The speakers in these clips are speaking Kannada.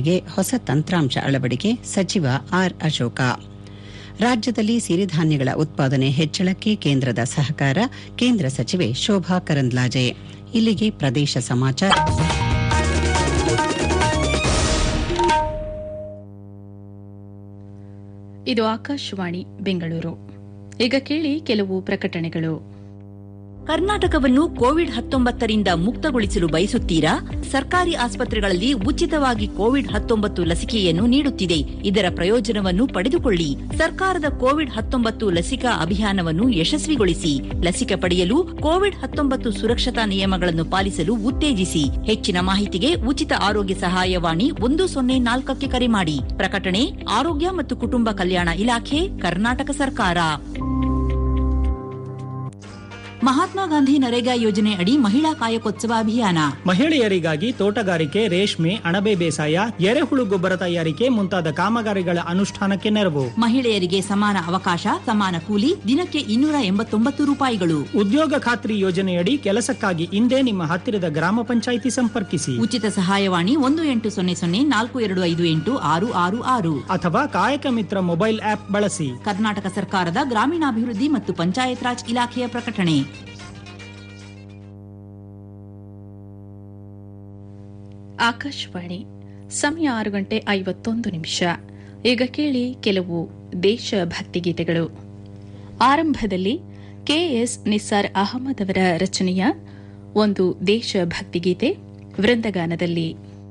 ಉತ್ಪಾದನೆಗೆ ಹೊಸ ತಂತ್ರಾಂಶ ಅಳವಡಿಕೆ ಸಚಿವ ಆರ್ ಅಶೋಕ ರಾಜ್ಯದಲ್ಲಿ ಸಿರಿಧಾನ್ಯಗಳ ಉತ್ಪಾದನೆ ಹೆಚ್ಚಳಕ್ಕೆ ಕೇಂದ್ರದ ಸಹಕಾರ ಕೇಂದ್ರ ಸಚಿವೆ ಶೋಭಾ ಕರಂದ್ಲಾಜೆ ಇಲ್ಲಿಗೆ ಪ್ರದೇಶ ಸಮಾಚಾರ ಇದು ಆಕಾಶವಾಣಿ ಬೆಂಗಳೂರು ಈಗ ಕೇಳಿ ಕೆಲವು ಪ್ರಕಟಣೆಗಳು ಕರ್ನಾಟಕವನ್ನು ಕೋವಿಡ್ ಹತ್ತೊಂಬತ್ತರಿಂದ ಮುಕ್ತಗೊಳಿಸಲು ಬಯಸುತ್ತೀರಾ ಸರ್ಕಾರಿ ಆಸ್ಪತ್ರೆಗಳಲ್ಲಿ ಉಚಿತವಾಗಿ ಕೋವಿಡ್ ಹತ್ತೊಂಬತ್ತು ಲಸಿಕೆಯನ್ನು ನೀಡುತ್ತಿದೆ ಇದರ ಪ್ರಯೋಜನವನ್ನು ಪಡೆದುಕೊಳ್ಳಿ ಸರ್ಕಾರದ ಕೋವಿಡ್ ಹತ್ತೊಂಬತ್ತು ಲಸಿಕಾ ಅಭಿಯಾನವನ್ನು ಯಶಸ್ವಿಗೊಳಿಸಿ ಲಸಿಕೆ ಪಡೆಯಲು ಕೋವಿಡ್ ಹತ್ತೊಂಬತ್ತು ಸುರಕ್ಷತಾ ನಿಯಮಗಳನ್ನು ಪಾಲಿಸಲು ಉತ್ತೇಜಿಸಿ ಹೆಚ್ಚಿನ ಮಾಹಿತಿಗೆ ಉಚಿತ ಆರೋಗ್ಯ ಸಹಾಯವಾಣಿ ಒಂದು ಸೊನ್ನೆ ನಾಲ್ಕಕ್ಕೆ ಕರೆ ಮಾಡಿ ಪ್ರಕಟಣೆ ಆರೋಗ್ಯ ಮತ್ತು ಕುಟುಂಬ ಕಲ್ಯಾಣ ಇಲಾಖೆ ಕರ್ನಾಟಕ ಸರ್ಕಾರ ಮಹಾತ್ಮ ಗಾಂಧಿ ನರೇಗಾ ಯೋಜನೆ ಅಡಿ ಮಹಿಳಾ ಕಾಯಕೋತ್ಸವ ಅಭಿಯಾನ ಮಹಿಳೆಯರಿಗಾಗಿ ತೋಟಗಾರಿಕೆ ರೇಷ್ಮೆ ಅಣಬೆ ಬೇಸಾಯ ಎರೆಹುಳು ಗೊಬ್ಬರ ತಯಾರಿಕೆ ಮುಂತಾದ ಕಾಮಗಾರಿಗಳ ಅನುಷ್ಠಾನಕ್ಕೆ ನೆರವು ಮಹಿಳೆಯರಿಗೆ ಸಮಾನ ಅವಕಾಶ ಸಮಾನ ಕೂಲಿ ದಿನಕ್ಕೆ ಇನ್ನೂರ ಎಂಬತ್ತೊಂಬತ್ತು ರೂಪಾಯಿಗಳು ಉದ್ಯೋಗ ಖಾತ್ರಿ ಯೋಜನೆಯಡಿ ಕೆಲಸಕ್ಕಾಗಿ ಇಂದೇ ನಿಮ್ಮ ಹತ್ತಿರದ ಗ್ರಾಮ ಪಂಚಾಯಿತಿ ಸಂಪರ್ಕಿಸಿ ಉಚಿತ ಸಹಾಯವಾಣಿ ಒಂದು ಎಂಟು ಸೊನ್ನೆ ಸೊನ್ನೆ ನಾಲ್ಕು ಎರಡು ಐದು ಎಂಟು ಆರು ಆರು ಆರು ಅಥವಾ ಕಾಯಕ ಮಿತ್ರ ಮೊಬೈಲ್ ಆಪ್ ಬಳಸಿ ಕರ್ನಾಟಕ ಸರ್ಕಾರದ ಗ್ರಾಮೀಣಾಭಿವೃದ್ಧಿ ಮತ್ತು ಪಂಚಾಯತ್ ರಾಜ್ ಇಲಾಖೆಯ ಪ್ರಕಟಣೆ ಆಕಾಶವಾಣಿ ಸಮಯ ಆರು ಗಂಟೆ ಐವತ್ತೊಂದು ನಿಮಿಷ ಈಗ ಕೇಳಿ ಕೆಲವು ದೇಶಭಕ್ತಿ ಗೀತೆಗಳು ಆರಂಭದಲ್ಲಿ ಕೆಎಸ್ ನಿಸಾರ್ ಅಹಮದ್ ಅವರ ರಚನೆಯ ಒಂದು ದೇಶಭಕ್ತಿ ಗೀತೆ ವೃಂದಗಾನದಲ್ಲಿ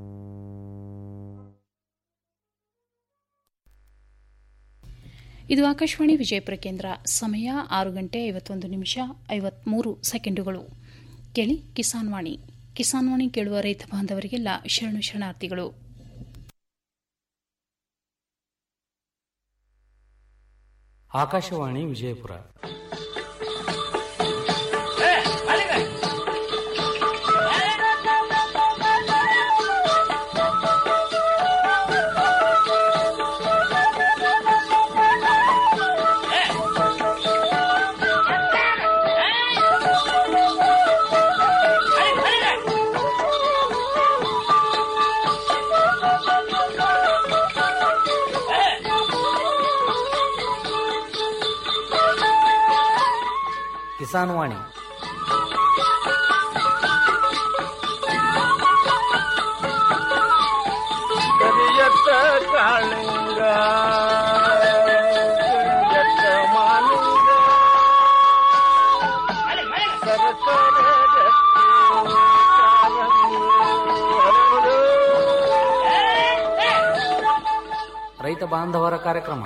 ಇದು ಆಕಾಶವಾಣಿ ವಿಜಯಪುರ ಕೇಂದ್ರ ಸಮಯ ಆರು ಗಂಟೆ ಐವತ್ತೊಂದು ನಿಮಿಷ ಐವತ್ಮೂರು ಸೆಕೆಂಡುಗಳು ಕೇಳಿ ಕಿಸಾನ್ ವಾಣಿ ಕಿಸಾನ್ ವಾಣಿ ಕೇಳುವ ರೈತ ಬಾಂಧವರಿಗೆಲ್ಲ ಶರಣು ಶರಣಾರ್ಥಿಗಳು ಆಕಾಶವಾಣಿ ವಿಜಯಪುರ ಕಿಸಾನ್ ವಾಣಿ ಕರಿಯತ್ತ ಕಾಳಿಂಗ ಕರಿಯತ್ತ ಮಾಲಿಂಗ ಸರಸರ ಗಟ್ಟಿ ಕಾಲಂಗಿ ಹರಡು. ರೈತ ಬಾಂಧವರ ಕಾರ್ಯಕ್ರಮ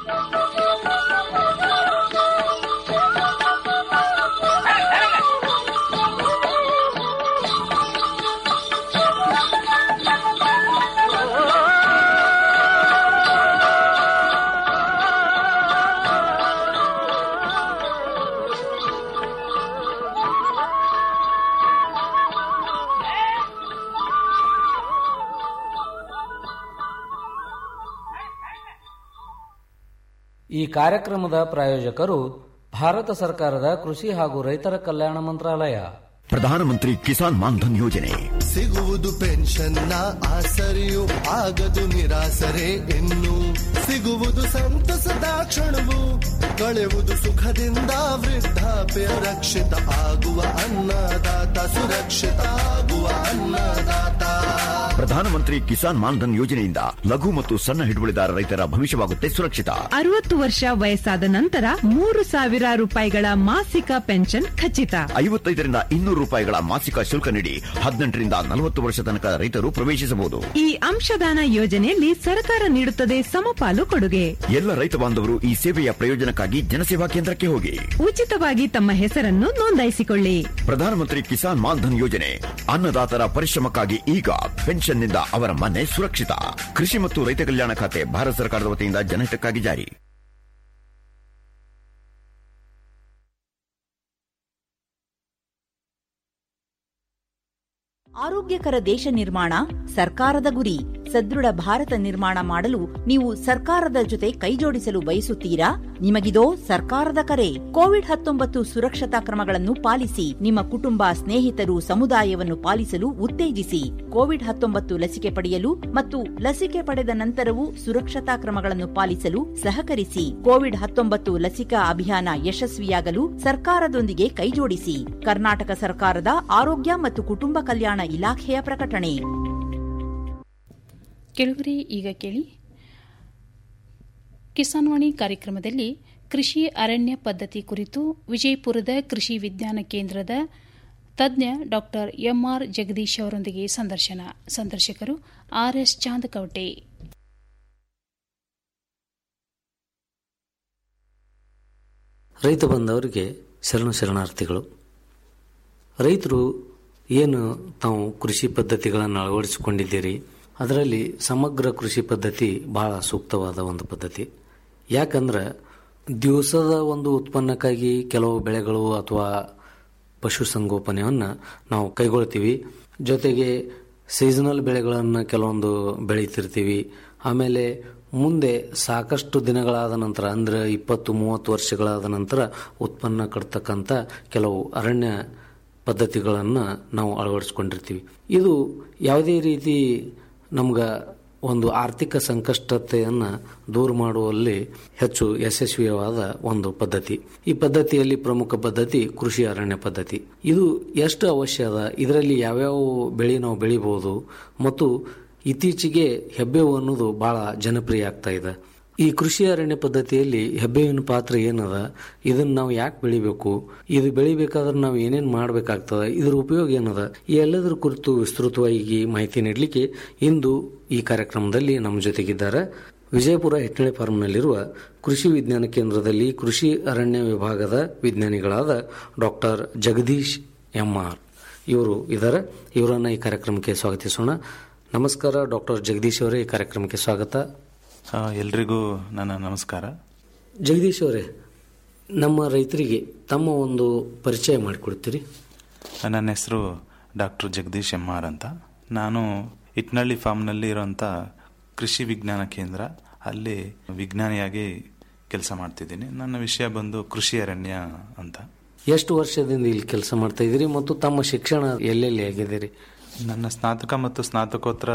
ಈ ಕಾರ್ಯಕ್ರಮದ ಪ್ರಾಯೋಜಕರು ಭಾರತ ಸರ್ಕಾರದ ಕೃಷಿ ಹಾಗೂ ರೈತರ ಕಲ್ಯಾಣ ಮಂತ್ರಾಲಯ ಪ್ರಧಾನಮಂತ್ರಿ ಕಿಸಾನ್ ಮಾನ್ಧನ್ ಯೋಜನೆ ಸಿಗುವುದು ಪೆನ್ಷನ್ನ ಆಸರೆಯು ಆಗದು ನಿರಾಸರೆ ಇನ್ನು ಸಿಗುವುದು ಸಂತಸದ ಕ್ಷಣವು ಕಳೆಯುವುದು ಸುಖದಿಂದ ವೃದ್ಧಾಪ್ಯ ರಕ್ಷಿತ ಆಗುವ ಅನ್ನದಾತ ಸುರಕ್ಷಿತ ಆಗುವ ಅನ್ನದಾತ ಪ್ರಧಾನಮಂತ್ರಿ ಕಿಸಾನ್ ಮಾನ್ಧನ್ ಯೋಜನೆಯಿಂದ ಲಘು ಮತ್ತು ಸಣ್ಣ ಹಿಡುವಳಿದಾರ ರೈತರ ಭವಿಷ್ಯವಾಗುತ್ತೆ ಸುರಕ್ಷಿತ ಅರವತ್ತು ವರ್ಷ ವಯಸ್ಸಾದ ನಂತರ ಮೂರು ಸಾವಿರ ರೂಪಾಯಿಗಳ ಮಾಸಿಕ ಪೆನ್ಷನ್ ಖಚಿತ ಐವತ್ತೈದರಿಂದ ಇನ್ನೂರು ರೂಪಾಯಿಗಳ ಮಾಸಿಕ ಶುಲ್ಕ ನೀಡಿ ಹದಿನೆಂಟರಿಂದ ನಲವತ್ತು ವರ್ಷ ತನಕ ರೈತರು ಪ್ರವೇಶಿಸಬಹುದು ಈ ಅಂಶದಾನ ಯೋಜನೆಯಲ್ಲಿ ಸರ್ಕಾರ ನೀಡುತ್ತದೆ ಸಮಪಾಲು ಕೊಡುಗೆ ಎಲ್ಲ ರೈತ ಬಾಂಧವರು ಈ ಸೇವೆಯ ಪ್ರಯೋಜನಕ್ಕಾಗಿ ಜನಸೇವಾ ಕೇಂದ್ರಕ್ಕೆ ಹೋಗಿ ಉಚಿತವಾಗಿ ತಮ್ಮ ಹೆಸರನ್ನು ನೋಂದಾಯಿಸಿಕೊಳ್ಳಿ ಪ್ರಧಾನಮಂತ್ರಿ ಕಿಸಾನ್ ಮಾನ್ಧನ್ ಯೋಜನೆ ಅನ್ನದಾತರ ಪರಿಶ್ರಮಕ್ಕಾಗಿ ಈಗ ಪೆನ್ಷನ್ನಿಂದ ಅವರ ಮನೆ ಸುರಕ್ಷಿತ ಕೃಷಿ ಮತ್ತು ರೈತ ಕಲ್ಯಾಣ ಖಾತೆ ಭಾರತ ಸರ್ಕಾರದ ವತಿಯಿಂದ ಜನಹಿತಕ್ಕಾಗಿ ಜಾರಿ ಆರೋಗ್ಯಕರ ದೇಶ ನಿರ್ಮಾಣ ಸರ್ಕಾರದ ಗುರಿ ಸದೃಢ ಭಾರತ ನಿರ್ಮಾಣ ಮಾಡಲು ನೀವು ಸರ್ಕಾರದ ಜೊತೆ ಕೈಜೋಡಿಸಲು ಬಯಸುತ್ತೀರಾ ನಿಮಗಿದೋ ಸರ್ಕಾರದ ಕರೆ ಕೋವಿಡ್ ಹತ್ತೊಂಬತ್ತು ಸುರಕ್ಷತಾ ಕ್ರಮಗಳನ್ನು ಪಾಲಿಸಿ ನಿಮ್ಮ ಕುಟುಂಬ ಸ್ನೇಹಿತರು ಸಮುದಾಯವನ್ನು ಪಾಲಿಸಲು ಉತ್ತೇಜಿಸಿ ಕೋವಿಡ್ ಹತ್ತೊಂಬತ್ತು ಲಸಿಕೆ ಪಡೆಯಲು ಮತ್ತು ಲಸಿಕೆ ಪಡೆದ ನಂತರವೂ ಸುರಕ್ಷತಾ ಕ್ರಮಗಳನ್ನು ಪಾಲಿಸಲು ಸಹಕರಿಸಿ ಕೋವಿಡ್ ಹತ್ತೊಂಬತ್ತು ಲಸಿಕಾ ಅಭಿಯಾನ ಯಶಸ್ವಿಯಾಗಲು ಸರ್ಕಾರದೊಂದಿಗೆ ಕೈಜೋಡಿಸಿ ಕರ್ನಾಟಕ ಸರ್ಕಾರದ ಆರೋಗ್ಯ ಮತ್ತು ಕುಟುಂಬ ಕಲ್ಯಾಣ ಇಲಾಖೆಯ ಪ್ರಕಟಣೆ ಕೆಳಗರೆ ಈಗ ಕೇಳಿ ಕಿಸಾನ್ವಾಣಿ ಕಾರ್ಯಕ್ರಮದಲ್ಲಿ ಕೃಷಿ ಅರಣ್ಯ ಪದ್ಧತಿ ಕುರಿತು ವಿಜಯಪುರದ ಕೃಷಿ ವಿಜ್ಞಾನ ಕೇಂದ್ರದ ತಜ್ಞ ಡಾ ಎಂಆರ್ ಜಗದೀಶ್ ಅವರೊಂದಿಗೆ ಸಂದರ್ಶನ ಸಂದರ್ಶಕರು ಆರ್ಎಸ್ ಚಾಂದಕವಟೆ ರೈತ ಬಂದವರಿಗೆ ಶರಣ ಶರಣಾರ್ಥಿಗಳು ರೈತರು ಏನು ತಾವು ಕೃಷಿ ಪದ್ಧತಿಗಳನ್ನು ಅಳವಡಿಸಿಕೊಂಡಿದ್ದೀರಿ ಅದರಲ್ಲಿ ಸಮಗ್ರ ಕೃಷಿ ಪದ್ಧತಿ ಬಹಳ ಸೂಕ್ತವಾದ ಒಂದು ಪದ್ಧತಿ ಯಾಕಂದ್ರೆ ದಿವಸದ ಒಂದು ಉತ್ಪನ್ನಕ್ಕಾಗಿ ಕೆಲವು ಬೆಳೆಗಳು ಅಥವಾ ಪಶುಸಂಗೋಪನೆಯನ್ನು ನಾವು ಕೈಗೊಳ್ತೀವಿ ಜೊತೆಗೆ ಸೀಸನಲ್ ಬೆಳೆಗಳನ್ನು ಕೆಲವೊಂದು ಬೆಳೀತಿರ್ತೀವಿ ಆಮೇಲೆ ಮುಂದೆ ಸಾಕಷ್ಟು ದಿನಗಳಾದ ನಂತರ ಅಂದರೆ ಇಪ್ಪತ್ತು ಮೂವತ್ತು ವರ್ಷಗಳಾದ ನಂತರ ಉತ್ಪನ್ನ ಕಟ್ತಕ್ಕಂಥ ಕೆಲವು ಅರಣ್ಯ ಪದ್ಧತಿಗಳನ್ನು ನಾವು ಅಳವಡಿಸ್ಕೊಂಡಿರ್ತೀವಿ ಇದು ಯಾವುದೇ ರೀತಿ ನಮ್ಗೆ ಒಂದು ಆರ್ಥಿಕ ಸಂಕಷ್ಟತೆಯನ್ನು ದೂರ ಮಾಡುವಲ್ಲಿ ಹೆಚ್ಚು ಯಶಸ್ವಿಯಾದ ಒಂದು ಪದ್ಧತಿ ಈ ಪದ್ಧತಿಯಲ್ಲಿ ಪ್ರಮುಖ ಪದ್ಧತಿ ಕೃಷಿ ಅರಣ್ಯ ಪದ್ಧತಿ ಇದು ಎಷ್ಟು ಅವಶ್ಯ ಅದ ಇದರಲ್ಲಿ ಯಾವ್ಯಾವ ಬೆಳೆ ನಾವು ಬೆಳಿಬಹುದು ಮತ್ತು ಇತ್ತೀಚೆಗೆ ಹೆಬ್ಬೇವು ಅನ್ನೋದು ಬಹಳ ಜನಪ್ರಿಯ ಆಗ್ತಾ ಇದೆ ಈ ಕೃಷಿ ಅರಣ್ಯ ಪದ್ಧತಿಯಲ್ಲಿ ಹೆಬ್ಬೇವಿನ ಪಾತ್ರ ಏನದ ಇದನ್ನ ನಾವು ಯಾಕೆ ಬೆಳಿಬೇಕು ಇದು ಬೆಳಿಬೇಕಾದ್ರೆ ನಾವು ಏನೇನು ಮಾಡಬೇಕಾಗ್ತದ ಇದ್ರ ಉಪಯೋಗ ಏನದ ಈ ಎಲ್ಲದರ ಕುರಿತು ವಿಸ್ತೃತವಾಗಿ ಮಾಹಿತಿ ನೀಡಲಿಕ್ಕೆ ಇಂದು ಈ ಕಾರ್ಯಕ್ರಮದಲ್ಲಿ ನಮ್ಮ ಜೊತೆಗಿದ್ದಾರೆ ವಿಜಯಪುರ ಹೆಟ್ನಳ್ಳಿ ಫಾರ್ಮ್ನಲ್ಲಿರುವ ಕೃಷಿ ವಿಜ್ಞಾನ ಕೇಂದ್ರದಲ್ಲಿ ಕೃಷಿ ಅರಣ್ಯ ವಿಭಾಗದ ವಿಜ್ಞಾನಿಗಳಾದ ಡಾಕ್ಟರ್ ಜಗದೀಶ್ ಎಂಆರ್ ಇವರು ಇದ್ದಾರೆ ಇವರನ್ನ ಈ ಕಾರ್ಯಕ್ರಮಕ್ಕೆ ಸ್ವಾಗತಿಸೋಣ ನಮಸ್ಕಾರ ಡಾಕ್ಟರ್ ಜಗದೀಶ್ ಅವರೇ ಈ ಕಾರ್ಯಕ್ರಮಕ್ಕೆ ಸ್ವಾಗತ ಆ, ಎಲ್ರಿಗೂ ನನ್ನ ನಮಸ್ಕಾರ ಜಗದೀಶ್ ಅವರೇ ನಮ್ಮ ರೈತರಿಗೆ ತಮ್ಮ ಒಂದು ಪರಿಚಯ ಮಾಡಿಕೊಡ್ತೀರಿ ನನ್ನ ಹೆಸರು ಡಾಕ್ಟರ್ ಜಗದೀಶ್ ಎಂ ಆರ್ ಅಂತ ನಾನು ಇಟ್ನಳ್ಳಿ ಫಾರ್ಮ್ನಲ್ಲಿ ಇರುವಂಥ ಕೃಷಿ ವಿಜ್ಞಾನ ಕೇಂದ್ರ ಅಲ್ಲಿ ವಿಜ್ಞಾನಿಯಾಗಿ ಕೆಲಸ ಮಾಡ್ತಿದ್ದೀನಿ ನನ್ನ ವಿಷಯ ಬಂದು ಕೃಷಿ ಅರಣ್ಯ ಅಂತ ಎಷ್ಟು ವರ್ಷದಿಂದ ಇಲ್ಲಿ ಕೆಲಸ ಮಾಡ್ತಾ ಇದ್ದೀರಿ ಮತ್ತು ತಮ್ಮ ಶಿಕ್ಷಣ ಎಲ್ಲೆಲ್ಲಿ ಆಗಿದ್ದೀರಿ ನನ್ನ ಸ್ನಾತಕ ಮತ್ತು ಸ್ನಾತಕೋತ್ತರ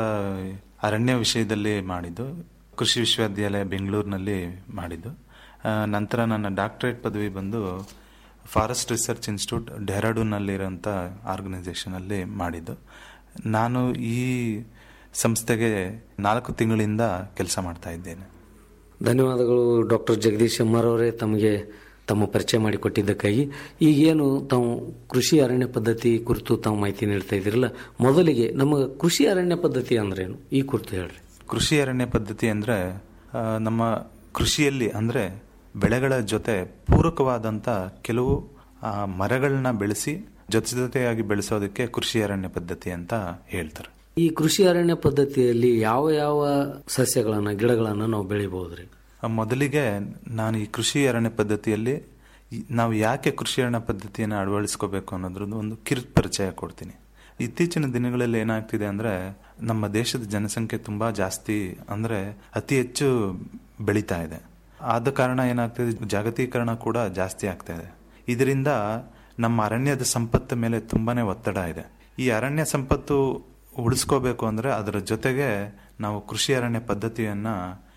ಅರಣ್ಯ ವಿಷಯದಲ್ಲಿ ಮಾಡಿದ್ದು ಕೃಷಿ ವಿಶ್ವವಿದ್ಯಾಲಯ ಬೆಂಗಳೂರಿನಲ್ಲಿ ಮಾಡಿದ್ದು ಆ, ನಂತರ ನನ್ನ ಡಾಕ್ಟರೇಟ್ ಪದವಿ ಬಂದು ಫಾರೆಸ್ಟ್ ರಿಸರ್ಚ್ ಇನ್ಸ್ಟಿಟ್ಯೂಟ್ ಡೆಹ್ರಾಡೂನ್ನಲ್ಲಿರೋಂಥ ಆರ್ಗನೈಸೇಷನಲ್ಲಿ ಮಾಡಿದ್ದು ನಾನು ಈ ಸಂಸ್ಥೆಗೆ ನಾಲ್ಕು ತಿಂಗಳಿಂದ ಕೆಲಸ ಮಾಡ್ತಾ ಇದ್ದೇನೆ ಧನ್ಯವಾದಗಳು ಡಾಕ್ಟರ್ ಜಗದೀಶ್ ಎಂ ಆರ್ ಅವರೇ ತಮಗೆ ತಮ್ಮ ಪರಿಚಯ ಮಾಡಿಕೊಟ್ಟಿದ್ದಕ್ಕಾಗಿ ಈಗೇನು ತಾವು ಕೃಷಿ ಅರಣ್ಯ ಪದ್ಧತಿ ಕುರಿತು ತಾವು ಮಾಹಿತಿ ನೀಡ್ತಾ ಇದ್ದೀರಲ್ಲ ಮೊದಲಿಗೆ ನಮ್ಮ ಕೃಷಿ ಅರಣ್ಯ ಪದ್ಧತಿ ಅಂದ್ರೇನು ಈ ಕುರಿತು ಹೇಳ್ರಿ ಕೃಷಿ ಅರಣ್ಯ ಪದ್ಧತಿ ಅಂದ್ರೆ ಆ, ನಮ್ಮ ಕೃಷಿಯಲ್ಲಿ ಅಂದ್ರೆ ಬೆಳೆಗಳ ಜೊತೆ ಪೂರಕವಾದಂತ ಕೆಲವು ಆ, ಮರಗಳನ್ನ ಬೆಳೆಸಿ ಜೊತೆ ಜೊತೆಯಾಗಿ ಬೆಳೆಸೋದಕ್ಕೆ ಕೃಷಿ ಅರಣ್ಯ ಪದ್ಧತಿ ಅಂತ ಹೇಳ್ತಾರೆ ಈ ಕೃಷಿ ಅರಣ್ಯ ಪದ್ಧತಿಯಲ್ಲಿ ಯಾವ ಯಾವ ಸಸ್ಯಗಳನ್ನ ಗಿಡಗಳನ್ನ ನಾವು ಬೆಳಿಬಹುದ್ರಿ ಆ, ಮೊದಲಿಗೆ ನಾನು ಈ ಕೃಷಿ ಅರಣ್ಯ ಪದ್ಧತಿಯಲ್ಲಿ ಈ- ನಾವು ಯಾಕೆ ಕೃಷಿ ಅರಣ್ಯ ಪದ್ಧತಿಯನ್ನು ಅಳವಡಿಸ್ಕೋಬೇಕು ಅನ್ನೋದ್ರದ್ದು ಒಂದು ಕಿರು ಪರಿಚಯ ಕೊಡ್ತೀನಿ ಇತ್ತೀಚಿನ ದಿನಗಳಲ್ಲಿ ಏನಾಗ್ತಿದೆ ಅಂದ್ರೆ ನಮ್ಮ ದೇಶದ ಜನಸಂಖ್ಯೆ ತುಂಬಾ ಜಾಸ್ತಿ ಅಂದ್ರೆ ಅತಿ ಹೆಚ್ಚು ಬೆಳೀತಾ ಇದೆ ಆದ ಕಾರಣ ಏನಾಗ್ತಿದೆ ಜಾಗತೀಕರಣ ಕೂಡ ಜಾಸ್ತಿ ಆಗ್ತಾ ಇದೆ ಇದರಿಂದ ನಮ್ಮ ಅರಣ್ಯದ ಸಂಪತ್ತು ಮೇಲೆ ತುಂಬಾನೇ ಒತ್ತಡ ಇದೆ ಈ ಅರಣ್ಯ ಸಂಪತ್ತು ಉಳಿಸ್ಕೋಬೇಕು ಅಂದ್ರೆ ಅದರ ಜೊತೆಗೆ ನಾವು ಕೃಷಿ ಅರಣ್ಯ ಪದ್ಧತಿಯನ್ನ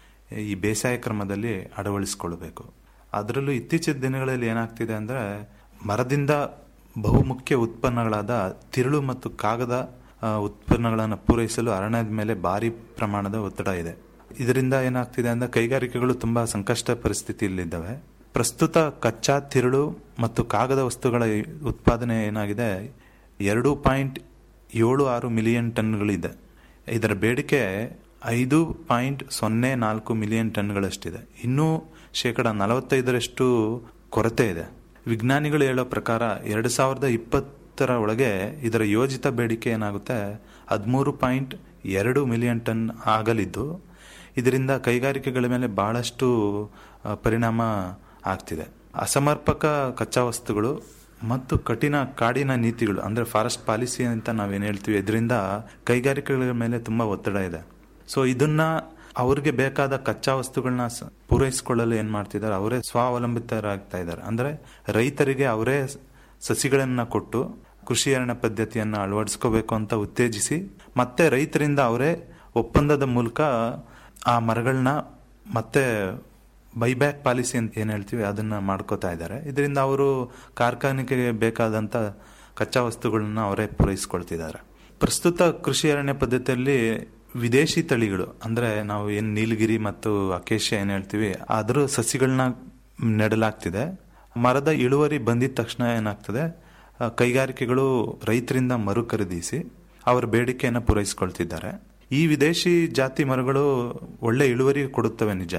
ಈ ಬೇಸಾಯ ಕ್ರಮದಲ್ಲಿ ಅಳವಡಿಸಿಕೊಳ್ಳಬೇಕು ಅದರಲ್ಲೂ ಇತ್ತೀಚಿನ ದಿನಗಳಲ್ಲಿ ಏನಾಗ್ತಿದೆ ಅಂದ್ರೆ ಮರದಿಂದ ಬಹುಮುಖ್ಯ ಉತ್ಪನ್ನಗಳಾದ ತಿರುಳು ಮತ್ತು ಕಾಗದ ಆ, ಉತ್ಪನ್ನಗಳನ್ನು ಪೂರೈಸಲು ಅರಣ್ಯದ ಮೇಲೆ ಭಾರಿ ಪ್ರಮಾಣದ ಒತ್ತಡ ಇದೆ ಇದರಿಂದ ಏನಾಗ್ತಿದೆ ಅಂದ್ರೆ ಕೈಗಾರಿಕೆಗಳು ತುಂಬಾ ಸಂಕಷ್ಟ ಪರಿಸ್ಥಿತಿಯಲ್ಲಿದ್ದಾವೆ ಪ್ರಸ್ತುತ ಕಚ್ಚಾ ತಿರುಳು ಮತ್ತು ಕಾಗದ ವಸ್ತುಗಳ ಉತ್ಪಾದನೆ ಏನಾಗಿದೆ ಎರಡು ಪಾಯಿಂಟ್ ಏಳು ಆರು ಮಿಲಿಯನ್ ಟನ್ಗಳಿದೆ ಇದರ ಬೇಡಿಕೆ ಐದು ಪಾಯಿಂಟ್ ಸೊನ್ನೆ ನಾಲ್ಕು ಮಿಲಿಯನ್ ಟನ್ಗಳಷ್ಟಿದೆ ಇನ್ನೂ ಶೇಕಡ ನಲವತ್ತೈದರಷ್ಟು ಕೊರತೆ ಇದೆ ವಿಜ್ಞಾನಿಗಳು ಹೇಳೋ ಪ್ರಕಾರ ಎರಡು ಸಾವಿರದ ಇಪ್ಪತ್ತರ ಒಳಗೆ ಇದರ ಯೋಜಿತ ಬೇಡಿಕೆ ಏನಾಗುತ್ತೆ ಹದಿಮೂರು ಪಾಯಿಂಟ್ ಎರಡು ಮಿಲಿಯನ್ ಟನ್ ಆಗಲಿದ್ದು ಇದರಿಂದ ಕೈಗಾರಿಕೆಗಳ ಮೇಲೆ ಬಹಳಷ್ಟು ಆ, ಪರಿಣಾಮ ಆಗ್ತಿದೆ ಅಸಮರ್ಪಕ ಕಚ್ಚಾ ವಸ್ತುಗಳು ಮತ್ತು ಕಠಿಣ ಕಾಡಿನ ನೀತಿಗಳು ಅಂದ್ರೆ ಫಾರೆಸ್ಟ್ ಪಾಲಿಸಿ ಅಂತ ನಾವೇನ್ ಹೇಳ್ತೀವಿ ಇದರಿಂದ ಕೈಗಾರಿಕೆಗಳ ಮೇಲೆ ತುಂಬಾ ಒತ್ತಡ ಇದೆ ಸೊ ಇದನ್ನ ಅವ್ರಿಗೆ ಬೇಕಾದ ಕಚ್ಚಾ ವಸ್ತುಗಳನ್ನ ಸ- ಪೂರೈಸಿಕೊಳ್ಳಲು ಏನ್ ಮಾಡ್ತಿದ್ದಾರೆ ಅವರೇ ಸ್ವಾವಲಂಬಿತರಾಗ್ತಾ ಇದ್ದಾರೆ ಅಂದ್ರೆ ರೈತರಿಗೆ ಅವರೇ ಸಸಿಗಳನ್ನ ಕೊಟ್ಟು ಕೃಷಿ ಅರಣ್ಯ ಪದ್ಧತಿಯನ್ನ ಅಳವಡಿಸ್ಕೋಬೇಕು ಅಂತ ಉತ್ತೇಜಿಸಿ ಮತ್ತೆ ರೈತರಿಂದ ಅವರೇ ಒಪ್ಪಂದದ ಮೂಲಕ ಆ ಮರಗಳನ್ನ ಮತ್ತೆ ಬೈಬ್ಯಾಕ್ ಪಾಲಿಸಿ ಅಂತ ಏನ್ ಹೇಳ್ತೀವಿ ಅದನ್ನ ಮಾಡ್ಕೋತಾ ಇದ್ದಾರೆ ಇದರಿಂದ ಅವರು ಕಾರ್ಖಾನೆಗೆ ಬೇಕಾದಂತ ಕಚ್ಚಾ ವಸ್ತುಗಳನ್ನ ಅವರೇ ಪೂರೈಸಿಕೊಳ್ತಿದ್ದಾರೆ ಪ್ರಸ್ತುತ ಕೃಷಿ ಅರಣ್ಯ ಪದ್ಧತಿಯಲ್ಲಿ ವಿದೇಶಿ ತಳಿಗಳು ಅಂದ್ರೆ ನಾವು ಏನ್ ನೀಲಗಿರಿ ಮತ್ತು ಅಕೇಶ ಏನ್ ಹೇಳ್ತೀವಿ ಅದ್ರ ಸಸಿಗಳನ್ನ ನೆಡಲಾಗ್ತಿದೆ ಮರದ ಇಳುವರಿ ಬಂದಿದ ತಕ್ಷಣ ಏನಾಗ್ತದೆ ಆ, ಕೈಗಾರಿಕೆಗಳು ರೈತರಿಂದ ಮರು ಖರೀದಿಸಿ ಅವರ ಬೇಡಿಕೆಯನ್ನು ಪೂರೈಸಿಕೊಳ್ತಿದ್ದಾರೆ ಈ ವಿದೇಶಿ ಜಾತಿ ಮರಗಳು ಒಳ್ಳೆ ಇಳುವರಿ ಕೊಡುತ್ತವೆ ನಿಜ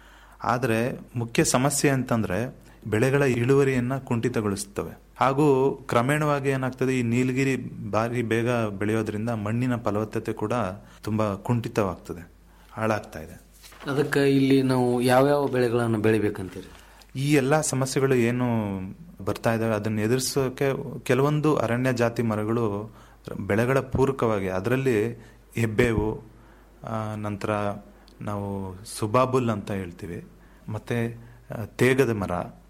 ಆದರೆ ಮುಖ್ಯ ಸಮಸ್ಯೆ ಅಂತಂದ್ರೆ ಬೆಳೆಗಳ ಇಳುವರಿಯನ್ನ ಕುಂಠಿತಗೊಳಿಸುತ್ತವೆ ಹಾಗೂ ಕ್ರಮೇಣವಾಗಿ ಏನಾಗ್ತದೆ ಈ ನೀಲಗಿರಿ ಬಾರಿ ಬೇಗ ಬೆಳೆಯೋದ್ರಿಂದ ಮಣ್ಣಿನ ಫಲವತ್ತತೆ ಕೂಡ ತುಂಬಾ ಕುಂಠಿತವಾಗ್ತದೆ ಹಾಳಾಗ್ತಾ ಇದೆ ಅದಕ್ಕೆ ಇಲ್ಲಿ ನಾವು ಯಾವ್ಯಾವ ಬೆಳೆಗಳನ್ನು ಬೆಳಿಬೇಕಂತೀರಿ ಈ ಎಲ್ಲಾ ಸಮಸ್ಯೆಗಳು ಏನು ಬರ್ತಾ ಇದಾವೆ ಅದನ್ನ ಎದುರಿಸೋಕೆ ಕೆಲವೊಂದು ಅರಣ್ಯ ಜಾತಿ ಮರಗಳು ಬೆಳೆಗಳ ಪೂರಕವಾಗಿ ಅದರಲ್ಲಿ ಹೆಬ್ಬೇವು ಆ, ನಂತರ ನಾವು ಸುಬಾಬುಲ್ ಅಂತ ಹೇಳ್ತೀವಿ ಮತ್ತೆ ಆ, ತೇಗದ ಮರ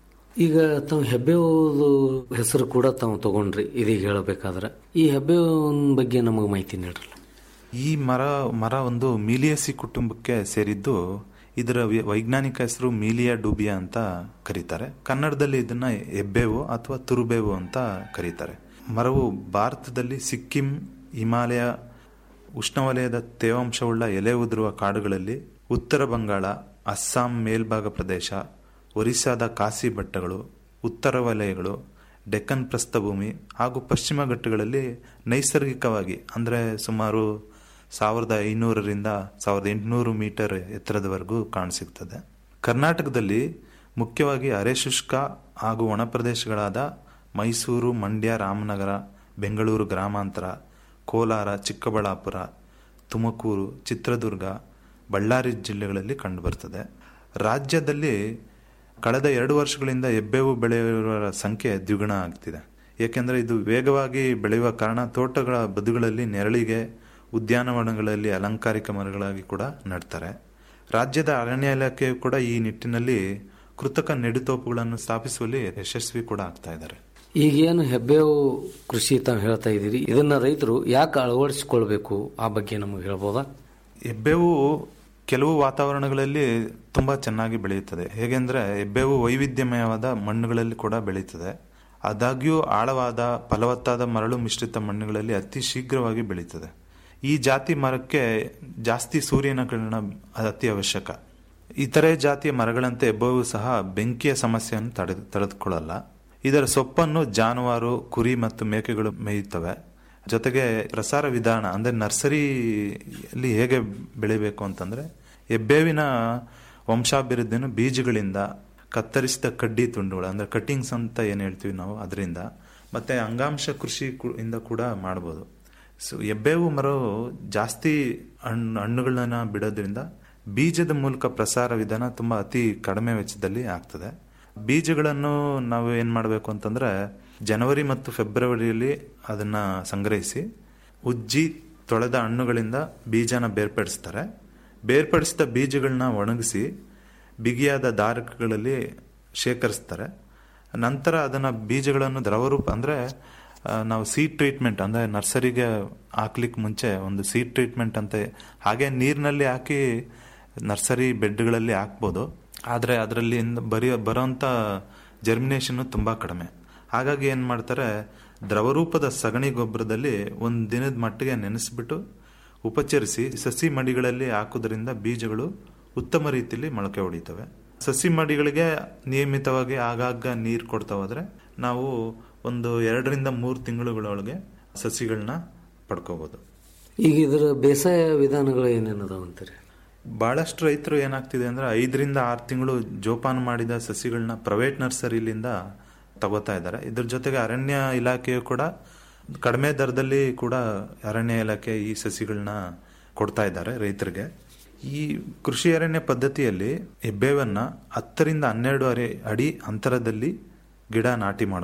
ಈಗ ತಾವು ಹೆಬ್ಬೇವುದು ಹೆಸರು ಕೂಡ ತಾವು ತಗೊಂಡ್ರಿ ಇದೀಗ ಹೇಳಬೇಕಾದ್ರೆ ಈ ಹೆಬ್ಬೇವಿನ ಬಗ್ಗೆ ನಮಗೆ ಮಾಹಿತಿ ನೀಡ್ರಲ್ಲ ಈ ಮರ ಮರ ಒಂದು ಮೀಲಿಯಸಿ ಕುಟುಂಬಕ್ಕೆ ಸೇರಿದ್ದು ಇದರ ವಿ- ವೈಜ್ಞಾನಿಕ ಹೆಸರು ಮೀಲಿಯಾ ಡೂಬಿಯಾ ಅಂತ ಕರೀತಾರೆ ಕನ್ನಡದಲ್ಲಿ ಇದನ್ನ ಎಬ್ಬೇವು ಅಥವಾ ತುರುಬೇವು ಅಂತ ಕರೀತಾರೆ ಮರವು ಭಾರತದಲ್ಲಿ ಸಿಕ್ಕಿಂ ಹಿಮಾಲಯ ಉಷ್ಣವಲಯದ ತೇವಾಂಶವುಳ್ಳ ಎಲೆ ಉದುರುವ ಕಾಡುಗಳಲ್ಲಿ ಉತ್ತರ ಬಂಗಾಳ ಅಸ್ಸಾಂ ಮೇಲ್ಭಾಗ ಪ್ರದೇಶ ಒರಿಸ್ಸಾದ ಕಾಸಿ ಬೆಟ್ಟಗಳು ಉತ್ತರ ವಲಯಗಳು ಡೆಕ್ಕನ್ ಪ್ರಸ್ಥಭೂಮಿ ಹಾಗೂ ಪಶ್ಚಿಮ ಘಟ್ಟಗಳಲ್ಲಿ ನೈಸರ್ಗಿಕವಾಗಿ ಅಂದರೆ ಸುಮಾರು ಸಾವಿರದ ಐನೂರರಿಂದ ಸಾವಿರದ ಎಂಟುನೂರು ಮೀಟರ್ ಎತ್ತರದವರೆಗೂ ಕಾಣಸಿಗ್ತದೆ ಕರ್ನಾಟಕದಲ್ಲಿ ಮುಖ್ಯವಾಗಿ ಅರೆಶುಷ್ಕ ಹಾಗೂ ಒಣ ಪ್ರದೇಶಗಳಾದ ಮೈಸೂರು ಮಂಡ್ಯ ರಾಮನಗರ ಬೆಂಗಳೂರು ಗ್ರಾಮಾಂತರ ಕೋಲಾರ ಚಿಕ್ಕಬಳ್ಳಾಪುರ ತುಮಕೂರು ಚಿತ್ರದುರ್ಗ ಬಳ್ಳಾರಿ ಜಿಲ್ಲೆಗಳಲ್ಲಿ ಕಂಡುಬರ್ತದೆ ರಾಜ್ಯದಲ್ಲಿ ಕಳೆದ ಎರಡು ವರ್ಷಗಳಿಂದ ಹೆಬ್ಬೇವು ಬೆಳೆಯುವ ಸಂಖ್ಯೆ ದ್ವಿಗುಣ ಆಗ್ತಿದೆ ಏಕೆಂದರೆ ಇದು ವೇಗವಾಗಿ ಬೆಳೆಯುವ ಕಾರಣ ತೋಟಗಳ ಬದುಗಳಲ್ಲಿ ನೆರಳಿಗೆ ಉದ್ಯಾನವನಗಳಲ್ಲಿ ಅಲಂಕಾರಿಕ ಮರಗಳಾಗಿ ಕೂಡ ನೆಡ್ತಾರೆ ರಾಜ್ಯದ ಅರಣ್ಯ ಇಲಾಖೆಯು ಕೂಡ ಈ ನಿಟ್ಟಿನಲ್ಲಿ ಕೃತಕ ನೆಡುತೋಪುಗಳನ್ನು ಸ್ಥಾಪಿಸುವಲ್ಲಿ ಯಶಸ್ವಿ ಕೂಡ ಆಗ್ತಾ ಇದ್ದಾರೆ ಈಗೇನು ಹೆಬ್ಬೇವು ಕೃಷಿ ತಾವು ಹೇಳ್ತಾ ಇದ್ದೀರಿ ಇದನ್ನ ರೈತರು ಯಾಕೆ ಅಳವಡಿಸಿಕೊಳ್ಬೇಕು ಆ ಬಗ್ಗೆ ನಮಗೆ ಹೇಳ್ಬೋದಾ ಹೆಬ್ಬೇವು ಕೆಲವು ವಾತಾವರಣಗಳಲ್ಲಿ ತುಂಬಾ ಚೆನ್ನಾಗಿ ಬೆಳೆಯುತ್ತದೆ ಹೇಗೆಂದ್ರೆ ಹೆಬ್ಬೇವು ವೈವಿಧ್ಯಮಯವಾದ ಮಣ್ಣುಗಳಲ್ಲಿ ಕೂಡ ಬೆಳೆಯುತ್ತದೆ ಆದಾಗ್ಯೂ ಆಳವಾದ ಫಲವತ್ತಾದ ಮರಳು ಮಿಶ್ರಿತ ಮಣ್ಣುಗಳಲ್ಲಿ ಅತಿ ಶೀಘ್ರವಾಗಿ ಬೆಳೆಯುತ್ತದೆ ಈ ಜಾತಿ ಮರಕ್ಕೆ ಜಾಸ್ತಿ ಸೂರ್ಯನ ಕಿರಣ ಅತಿ ಅವಶ್ಯಕ ಇತರೆ ಜಾತಿಯ ಮರಗಳಂತೆ ಹೆಬ್ಬವು ಸಹ ಬೆಂಕಿಯ ಸಮಸ್ಯೆಯನ್ನು ತಡೆ ತಡೆದುಕೊಳ್ಳಲ್ಲ ಇದರ ಸೊಪ್ಪನ್ನು ಜಾನುವಾರು ಕುರಿ ಮತ್ತು ಮೇಕೆಗಳು ಮೇಯುತ್ತವೆ ಜೊತೆಗೆ ಪ್ರಸಾರ ವಿಧಾನ ಅಂದ್ರೆ ನರ್ಸರಿಯಲ್ಲಿ ಹೇಗೆ ಬೆಳಿಬೇಕು ಅಂತಂದ್ರೆ ಹೆಬ್ಬೇವಿನ ವಂಶಾಭಿವೃದ್ಧಿಯನ್ನು ಬೀಜಗಳಿಂದ ಕತ್ತರಿಸಿದ ಕಡ್ಡಿ ತುಂಡುಗಳು ಅಂದ್ರೆ ಕಟ್ಟಿಂಗ್ಸ್ ಅಂತ ಏನ್ ಹೇಳ್ತೀವಿ ನಾವು ಅದರಿಂದ ಮತ್ತೆ ಅಂಗಾಂಶ ಕೃಷಿ ಕು- ಇಂದ ಕೂಡ ಮಾಡಬಹುದು ಸೊ ಹೆಬ್ಬೇವು ಮರವು ಜಾಸ್ತಿ ಹಣ್ಣು ಹಣ್ಣುಗಳನ್ನ ಬಿಡೋದ್ರಿಂದ ಬೀಜದ ಮೂಲಕ ಪ್ರಸಾರ ವಿಧಾನ ತುಂಬಾ ಅತಿ ಕಡಿಮೆ ವೆಚ್ಚದಲ್ಲಿ ಆಗ್ತದೆ ಬೀಜಗಳನ್ನು ನಾವು ಏನ್ ಮಾಡಬೇಕು ಅಂತಂದ್ರೆ ಜನವರಿ ಮತ್ತು ಫೆಬ್ರವರಿಯಲ್ಲಿ ಅದನ್ನ ಸಂಗ್ರಹಿಸಿ ಉಜ್ಜಿ ತೊಳೆದ ಹಣ್ಣುಗಳಿಂದ ಬೀಜನ ಬೇರ್ಪಡಿಸ್ತಾರೆ ಬೇರ್ಪಡಿಸಿದ ಬೀಜಗಳನ್ನ ಒಣಗಿಸಿ ಬಿಗಿಯಾದ ದಾರಕಗಳಲ್ಲಿ ಶೇಖರಿಸ್ತಾರೆ ನಂತರ ಅದನ್ನ ಬೀಜಗಳನ್ನು ದ್ರವರೂಪ ಅಂದ್ರೆ ಆ, ನಾವು ಸೀಡ್ ಟ್ರೀಟ್ಮೆಂಟ್ ಅಂದ್ರೆ ನರ್ಸರಿಗೆ ಹಾಕ್ಲಿಕ್ಕೆ ಮುಂಚೆ ಒಂದು ಸೀಡ್ ಟ್ರೀಟ್ಮೆಂಟ್ ಅಂತ ಹಾಗೆ ನೀರಿನಲ್ಲಿ ಹಾಕಿ ನರ್ಸರಿ ಬೆಡ್ಗಳಲ್ಲಿ ಹಾಕ್ಬೋದು ಆದರೆ ಅದರಲ್ಲಿ ಬರೀ ಬರೋಂಥ ಜರ್ಮಿನೇಷನ್ ತುಂಬಾ ಕಡಿಮೆ ಹಾಗಾಗಿ ಏನ್ ಮಾಡ್ತಾರೆ ದ್ರವರೂಪದ ಸಗಣಿ ಗೊಬ್ಬರದಲ್ಲಿ ಒಂದು ದಿನದ ಮಟ್ಟಿಗೆ ನೆನೆಸ್ಬಿಟ್ಟು ಉಪಚರಿಸಿ ಸಸಿ ಮಡಿಗಳಲ್ಲಿ ಹಾಕುವುದರಿಂದ ಬೀಜಗಳು ಉತ್ತಮ ರೀತಿಯಲ್ಲಿ ಮೊಳಕೆ ಹೊಡಿತವೆ ಸಸಿ ಮಡಿಗಳಿಗೆ ನಿಯಮಿತವಾಗಿ ಆಗಾಗ ನೀರು ಕೊಡ್ತಾ ಹೋದ್ರೆ ನಾವು ಒಂದು ಎರಡರಿಂದ ಮೂರು ತಿಂಗಳುಗಳೊಳಗೆ ಸಸಿಗಳನ್ನ ಪಡ್ಕೋಬಹುದು ಈಗ ಇದರ ಬೇಸಾಯ ವಿಧಾನಗಳು ಏನೇನದಾವ ಅಂತೀರಿ ಬಹಳಷ್ಟು ರೈತರು ಏನಾಗ್ತಿದೆ ಅಂದ್ರೆ ಐದರಿಂದ ಆರು ತಿಂಗಳು ಜೋಪಾನ ಮಾಡಿದ ಸಸಿಗಳನ್ನ ಪ್ರೈವೇಟ್ ನರ್ಸರಿಲಿಂದ ತಗೋತಾ ಇದ್ದಾರೆ ಇದ್ರ ಜೊತೆಗೆ ಅರಣ್ಯ ಇಲಾಖೆಯು ಕೂಡ ಕಡಿಮೆ ದರದಲ್ಲಿ ಕೂಡ ಅರಣ್ಯ ಇಲಾಖೆ ಈ ಸಸಿಗಳನ್ನ ಕೊಡ್ತಾ ಇದ್ದಾರೆ ರೈತರಿಗೆ ಈ ಕೃಷಿ ಅರಣ್ಯ ಪದ್ಧತಿಯಲ್ಲಿ ಹೆಬ್ಬೇವನ್ನ ಹತ್ತರಿಂದ ಹನ್ನೆರಡು ಅರೆ ಅಡಿ ಅಂತರದಲ್ಲಿ ಗಿಡ ನಾಟಿ ಮಾಡಬಹುದು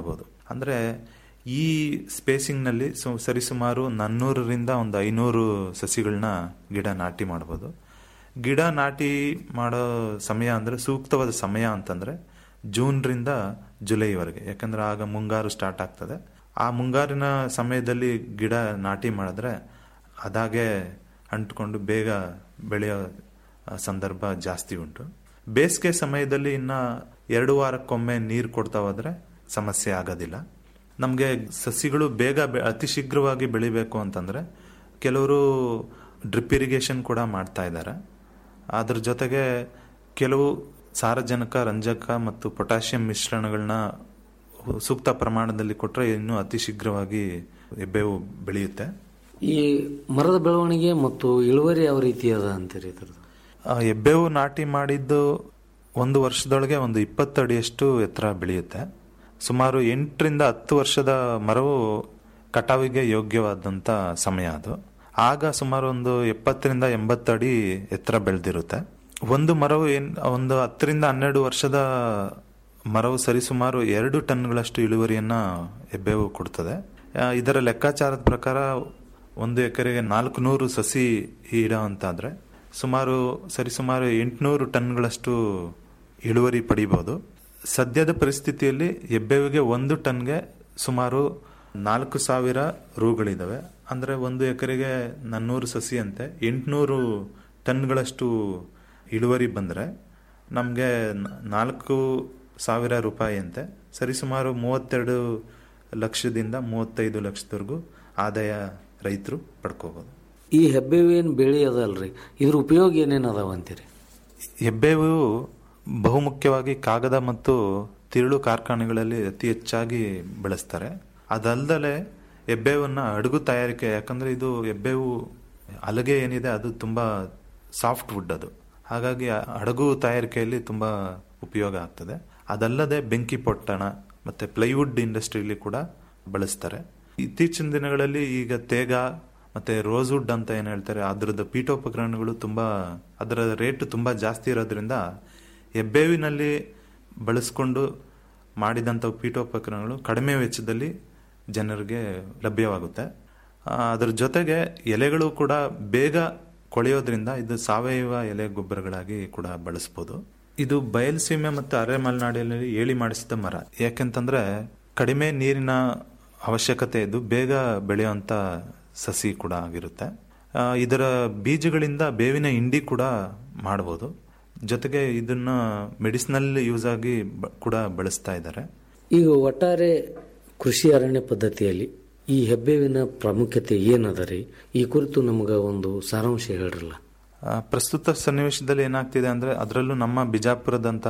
ಅಂದರೆ ಈ ಸ್ಪೇಸಿಂಗ್ನಲ್ಲಿ ಸು ಸರಿಸುಮಾರು ನಾನ್ನೂರರಿಂದ ಒಂದು ಐನೂರು ಸಸಿಗಳನ್ನ ಗಿಡ ನಾಟಿ ಮಾಡ್ಬೋದು ಗಿಡ ನಾಟಿ ಮಾಡೋ ಸಮಯ ಅಂದರೆ ಸೂಕ್ತವಾದ ಸಮಯ ಅಂತಂದರೆ ಜೂನ್ರಿಂದ ಜುಲೈವರೆಗೆ ಯಾಕಂದ್ರೆ ಆಗ ಮುಂಗಾರು ಸ್ಟಾರ್ಟ್ ಆಗ್ತದೆ ಆ ಮುಂಗಾರಿನ ಸಮಯದಲ್ಲಿ ಗಿಡ ನಾಟಿ ಮಾಡಿದ್ರೆ ಅದಾಗೆ ಅಂಟ್ಕೊಂಡು ಬೇಗ ಬೆಳೆಯೋ ಆ, ಸಂದರ್ಭ ಜಾಸ್ತಿ ಉಂಟು ಬೇಸಿಗೆ ಸಮಯದಲ್ಲಿ ಇನ್ನ ಎರಡು ವಾರಕ್ಕೊಮ್ಮೆ ನೀರು ಕೊಡ್ತಾ ಹೋದ್ರೆ ಸಮಸ್ಯೆ ಆಗೋದಿಲ್ಲ ನಮಗೆ ಸಸಿಗಳು ಬೇಗ ಬೆ- ಅತಿ ಶೀಘ್ರವಾಗಿ ಬೆಳಿಬೇಕು ಅಂತಂದ್ರೆ ಕೆಲವರು ಡ್ರಿಪ್ ಇರಿಗೇಷನ್ ಕೂಡ ಮಾಡ್ತಾ ಇದ್ದಾರೆ ಅದ್ರ ಜೊತೆಗೆ ಕೆಲವು ಸಾರಜನಕ ರಂಜಕ ಮತ್ತು ಪೊಟ್ಯಾಷಿಯಂ ಮಿಶ್ರಣಗಳನ್ನ ಸೂಕ್ತ ಪ್ರಮಾಣದಲ್ಲಿ ಕೊಟ್ಟರೆ ಇನ್ನೂ ಅತಿ ಶೀಘ್ರವಾಗಿ ಎಬ್ಬೇವು ಬೆಳೆಯುತ್ತೆ ಈ ಮರದ ಬೆಳವಣಿಗೆ ಮತ್ತು ಇಳುವರಿ ಯಾವ ರೀತಿ ಅದ ಅಂತೀರಿ ಇದ್ರದ್ದು ಆ, ಎಬ್ಬೇವು ನಾಟಿ ಮಾಡಿದ್ದು ಒಂದು ವರ್ಷದೊಳಗೆ ಒಂದು ಇಪ್ಪತ್ತು ಅಡಿಯಷ್ಟು ಎತ್ತರ ಬೆಳೆಯುತ್ತೆ ಸುಮಾರು ಎಂಟರಿಂದ ಹತ್ತು ವರ್ಷದ ಮರವು ಕಟಾವಿಗೆ ಯೋಗ್ಯವಾದಂಥ ಸಮಯ ಅದು ಆಗ ಸುಮಾರು ಒಂದು ಎಪ್ಪತ್ತರಿಂದ ಎಂಬತ್ತು ಅಡಿ ಎತ್ತರ ಬೆಳೆದಿರುತ್ತೆ ಒಂದು ಮರವು ಏನ್ ಒಂದು ಹತ್ತರಿಂದ ಹನ್ನೆರಡು ವರ್ಷದ ಮರವು ಸರಿಸುಮಾರು ಎರಡು ಟನ್ಗಳಷ್ಟು ಇಳುವರಿಯನ್ನ ಎಬ್ಬೇವು ಕೊಡ್ತದೆ ಆ, ಇದರ ಲೆಕ್ಕಾಚಾರದ ಪ್ರಕಾರ ಒಂದು ಎಕರೆಗೆ ನಾಲ್ಕು ನೂರು ಸಸಿ ಇಡ ಅಂತಾದ್ರೆ ಸುಮಾರು ಸರಿಸುಮಾರು ಎಂಟುನೂರು ಟನ್ಗಳಷ್ಟು ಇಳುವರಿ ಪಡಿಬಹುದು ಸದ್ಯದ ಪರಿಸ್ಥಿತಿಯಲ್ಲಿ ಎಬ್ಬೇವಿಗೆ ಒಂದು ಟನ್ಗೆ ಸುಮಾರು ನಾಲ್ಕು ಸಾವಿರ ರೂಗಳಿದಾವೆ ಅಂದ್ರೆ ಒಂದು ಎಕರೆಗೆ ನಾನ್ನೂರು ಸಸಿ ಅಂತೆ ಎಂಟುನೂರು ಟನ್ಗಳಷ್ಟು ಇಳುವರಿ ಬಂದರೆ ನಮಗೆ ನಾಲ್ಕು ಸಾವಿರ ರೂಪಾಯಿ ಅಂತೆ ಸರಿಸುಮಾರು ಮೂವತ್ತೆರಡು ಲಕ್ಷದಿಂದ ಮೂವತ್ತೈದು ಲಕ್ಷದವರೆಗೂ ಆದಾಯ ರೈತರು ಪಡ್ಕೋಬಹುದು ಈ ಹೆಬ್ಬೇವೇನು ಬೆಳೆ ಅದಲ್ರಿ ಇದ್ರ ಉಪಯೋಗ ಏನೇನು ಅದಾವ ಅಂತೀರಿ ಹೆಬ್ಬೇವು ಬಹುಮುಖ್ಯವಾಗಿ ಕಾಗದ ಮತ್ತು ತಿರುಳು ಕಾರ್ಖಾನೆಗಳಲ್ಲಿ ಅತಿ ಹೆಚ್ಚಾಗಿ ಬಳಸ್ತಾರೆ ಅದಲ್ದಲೆ ಎಬ್ಬೇವನ್ನ ಅಡುಗು ತಯಾರಿಕೆ ಯಾಕಂದ್ರೆ ಇದು ಎಬ್ಬೇವು ಹಲಗೆ ಏನಿದೆ ಅದು ತುಂಬಾ ಸಾಫ್ಟ್ ವುಡ್ ಅದು ಹಾಗಾಗಿ ಆ ಹಡಗು ತಯಾರಿಕೆಯಲ್ಲಿ ತುಂಬಾ ಉಪಯೋಗ ಆಗ್ತದೆ ಅದಲ್ಲದೆ ಬೆಂಕಿ ಪೊಟ್ಟಣ ಮತ್ತೆ ಪ್ಲೈವುಡ್ ಇಂಡಸ್ಟ್ರಿಯಲ್ಲಿ ಕೂಡ ಬಳಸ್ತಾರೆ ಇತ್ತೀಚಿನ ದಿನಗಳಲ್ಲಿ ಈಗ ತೇಗ ಮತ್ತೆ ರೋಸ್ವುಡ್ ಅಂತ ಏನ್ ಹೇಳ್ತಾರೆ ಅದ್ರದ್ದು ಪೀಠೋಪಕರಣಗಳು ತುಂಬಾ ಅದರ ರೇಟ್ ತುಂಬಾ ಜಾಸ್ತಿ ಇರೋದ್ರಿಂದ ಎಬ್ಬೇವಿನಲ್ಲಿ ಬಳಸ್ಕೊಂಡು ಮಾಡಿದಂಥ ಪೀಠೋಪಕರಣಗಳು ಕಡಿಮೆ ವೆಚ್ಚದಲ್ಲಿ ಜನರಿಗೆ ಲಭ್ಯವಾಗುತ್ತೆ ಆ, ಅದ್ರ ಜೊತೆಗೆ ಎಲೆಗಳು ಕೂಡ ಬೇಗ ಕೊಳೆಯೋದ್ರಿಂದ ಇದು ಸಾವಯವ ಎಲೆ ಗೊಬ್ಬರಗಳಾಗಿ ಕೂಡ ಬಳಸ್ಬೋದು ಇದು ಬಯಲುಸೀಮೆ ಮತ್ತು ಅರೆ ಮಲೆನಾಡಿನಲ್ಲಿ ಏಳಿ ಮಾಡಿಸಿದ ಮರ ಯಾಕೆಂತಂದ್ರೆ ಕಡಿಮೆ ನೀರಿನ ಅವಶ್ಯಕತೆ ಇದ್ದು ಬೇಗ ಬೆಳೆಯುವಂತ ಸಸಿ ಕೂಡ ಆಗಿರುತ್ತೆ ಆ, ಇದರ ಬೀಜಗಳಿಂದ ಬೇವಿನ ಹಿಂಡಿ ಕೂಡ ಮಾಡಬಹುದು ಜೊತೆಗೆ ಇದನ್ನ ಮೆಡಿಸಿನಲ್ ಯೂಸ್ ಆಗಿ ಬ- ಕೂಡ ಬಳಸ್ತಾ ಇದ್ದಾರೆ ಈಗ ಒಟ್ಟಾರೆ ಕೃಷಿ ಅರಣ್ಯ ಪದ್ಧತಿಯಲ್ಲಿ ಈ ಹೆಬ್ಬೇವಿನ ಪ್ರಾಮುಖ್ಯತೆ ಏನದ ರೀ ಈ ಕುರಿತು ನಮಗ ಒಂದು ಸಾರಾಂಶ ಹೇಳ್ರಲ್ಲ ಆ, ಪ್ರಸ್ತುತ ಸನ್ನಿವೇಶದಲ್ಲಿ ಏನಾಗ್ತಿದೆ ಅಂದ್ರೆ ಅದರಲ್ಲೂ ನಮ್ಮ ಬಿಜಾಪುರದಂತ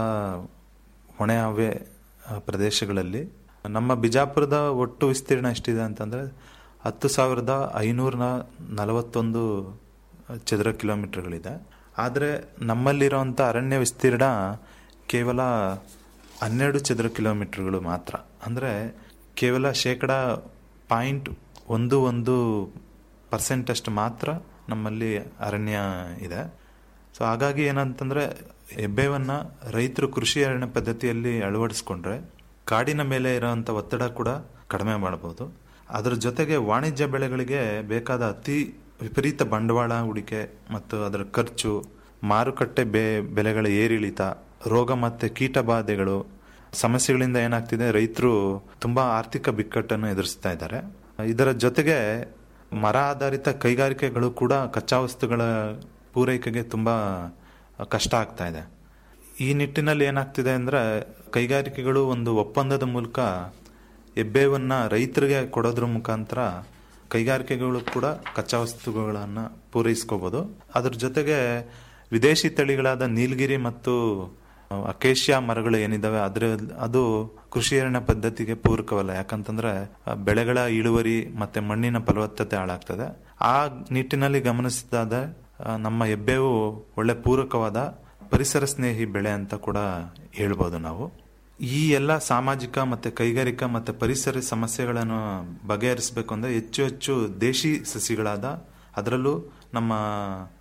ಹೊಣೆ ಹವೆ ಆ, ಪ್ರದೇಶಗಳಲ್ಲಿ ನಮ್ಮ ಬಿಜಾಪುರದ ಒಟ್ಟು ವಿಸ್ತೀರ್ಣ ಎಷ್ಟಿದೆ ಅಂತಂದ್ರೆ ಹತ್ತು ಸಾವಿರದ ಐನೂರ ನಲವತ್ತೊಂದು ಚದರ ಕಿಲೋಮೀಟರ್ಗಳಿದೆ ಆದರೆ ನಮ್ಮಲ್ಲಿರುವಂಥ ಅರಣ್ಯ ವಿಸ್ತೀರ್ಣ ಕೇವಲ ಹನ್ನೆರಡು ಚದರ ಕಿಲೋಮೀಟರ್ಗಳು ಮಾತ್ರ ಅಂದರೆ ಕೇವಲ ಶೇಕಡ ಪಾಯಿಂಟ್ ಒಂದು ಒಂದು ಪರ್ಸೆಂಟ್ ಅಷ್ಟು ಮಾತ್ರ ನಮ್ಮಲ್ಲಿ ಅರಣ್ಯ ಇದೆ ಸೊ ಹಾಗಾಗಿ ಏನಂತಂದ್ರೆ ಹೆಬ್ಬೇವನ್ನ ರೈತರು ಕೃಷಿ ಅರಣ್ಯ ಪದ್ಧತಿಯಲ್ಲಿ ಅಳವಡಿಸ್ಕೊಂಡ್ರೆ ಕಾಡಿನ ಮೇಲೆ ಇರೋಂಥ ಒತ್ತಡ ಕೂಡ ಕಡಿಮೆ ಮಾಡಬಹುದು ಅದರ ಜೊತೆಗೆ ವಾಣಿಜ್ಯ ಬೆಳೆಗಳಿಗೆ ಬೇಕಾದ ಅತಿ ವಿಪರೀತ ಬಂಡವಾಳ ಹೂಡಿಕೆ ಮತ್ತು ಅದರ ಖರ್ಚು ಮಾರುಕಟ್ಟೆ ಬೆ ಬೆಲೆಗಳ ಏರಿಳಿತ ರೋಗ ಮತ್ತೆ ಕೀಟ ಬಾಧೆಗಳು ಸಮಸ್ಯೆಗಳಿಂದ ಏನಾಗ್ತಿದೆ ರೈತರು ತುಂಬಾ ಆರ್ಥಿಕ ಬಿಕ್ಕಟ್ಟನ್ನು ಎದುರಿಸ್ತಾ ಇದ್ದಾರೆ ಇದರ ಜೊತೆಗೆ ಮರ ಆಧಾರಿತ ಕೈಗಾರಿಕೆಗಳು ಕೂಡ ಕಚ್ಚಾ ವಸ್ತುಗಳ ಪೂರೈಕೆಗೆ ತುಂಬಾ ಕಷ್ಟ ಆಗ್ತಾ ಇದೆ ಈ ನಿಟ್ಟಿನಲ್ಲಿ ಏನಾಗ್ತಿದೆ ಅಂದ್ರೆ ಕೈಗಾರಿಕೆಗಳು ಒಂದು ಒಪ್ಪಂದದ ಮೂಲಕ ಎಬ್ಬೇವನ್ನ ರೈತರಿಗೆ ಕೊಡೋದ್ರ ಮುಖಾಂತರ ಕೈಗಾರಿಕೆಗಳು ಕೂಡ ಕಚ್ಚಾ ವಸ್ತುಗಳನ್ನ ಪೂರೈಸ್ಕೋಬಹುದು ಅದ್ರ ಜೊತೆಗೆ ವಿದೇಶಿ ತಳಿಗಳಾದ ನೀಲಗಿರಿ ಮತ್ತು ಅಕೇಶಿಯಾ ಮರಗಳು ಏನಿದಾವೆ ಅದ್ರ ಅದು ಕೃಷಿ ಅರಣ್ಯ ಪದ್ಧತಿಗೆ ಪೂರಕವಲ್ಲ ಯಾಕಂತಂದ್ರೆ ಆ, ಬೆಳೆಗಳ ಇಳುವರಿ ಮತ್ತೆ ಮಣ್ಣಿನ ಫಲವತ್ತತೆ ಹಾಳಾಗ್ತದೆ ಆ ನಿಟ್ಟಿನಲ್ಲಿ ಗಮನಿಸಿದಾದ ಆ, ನಮ್ಮ ಹೆಬ್ಬೇವು ಒಳ್ಳೆ ಪೂರಕವಾದ ಪರಿಸರ ಸ್ನೇಹಿ ಬೆಳೆ ಅಂತ ಕೂಡ ಹೇಳ್ಬೋದು ನಾವು ಈ ಎಲ್ಲ ಸಾಮಾಜಿಕ ಮತ್ತೆ ಕೈಗಾರಿಕಾ ಮತ್ತೆ ಪರಿಸರ ಸಮಸ್ಯೆಗಳನ್ನು ಬಗೆಹರಿಸಬೇಕು ಅಂದ್ರೆ ಹೆಚ್ಚು ಹೆಚ್ಚು ದೇಶಿ ಸಸಿಗಳಾದ ಅದರಲ್ಲೂ ನಮ್ಮ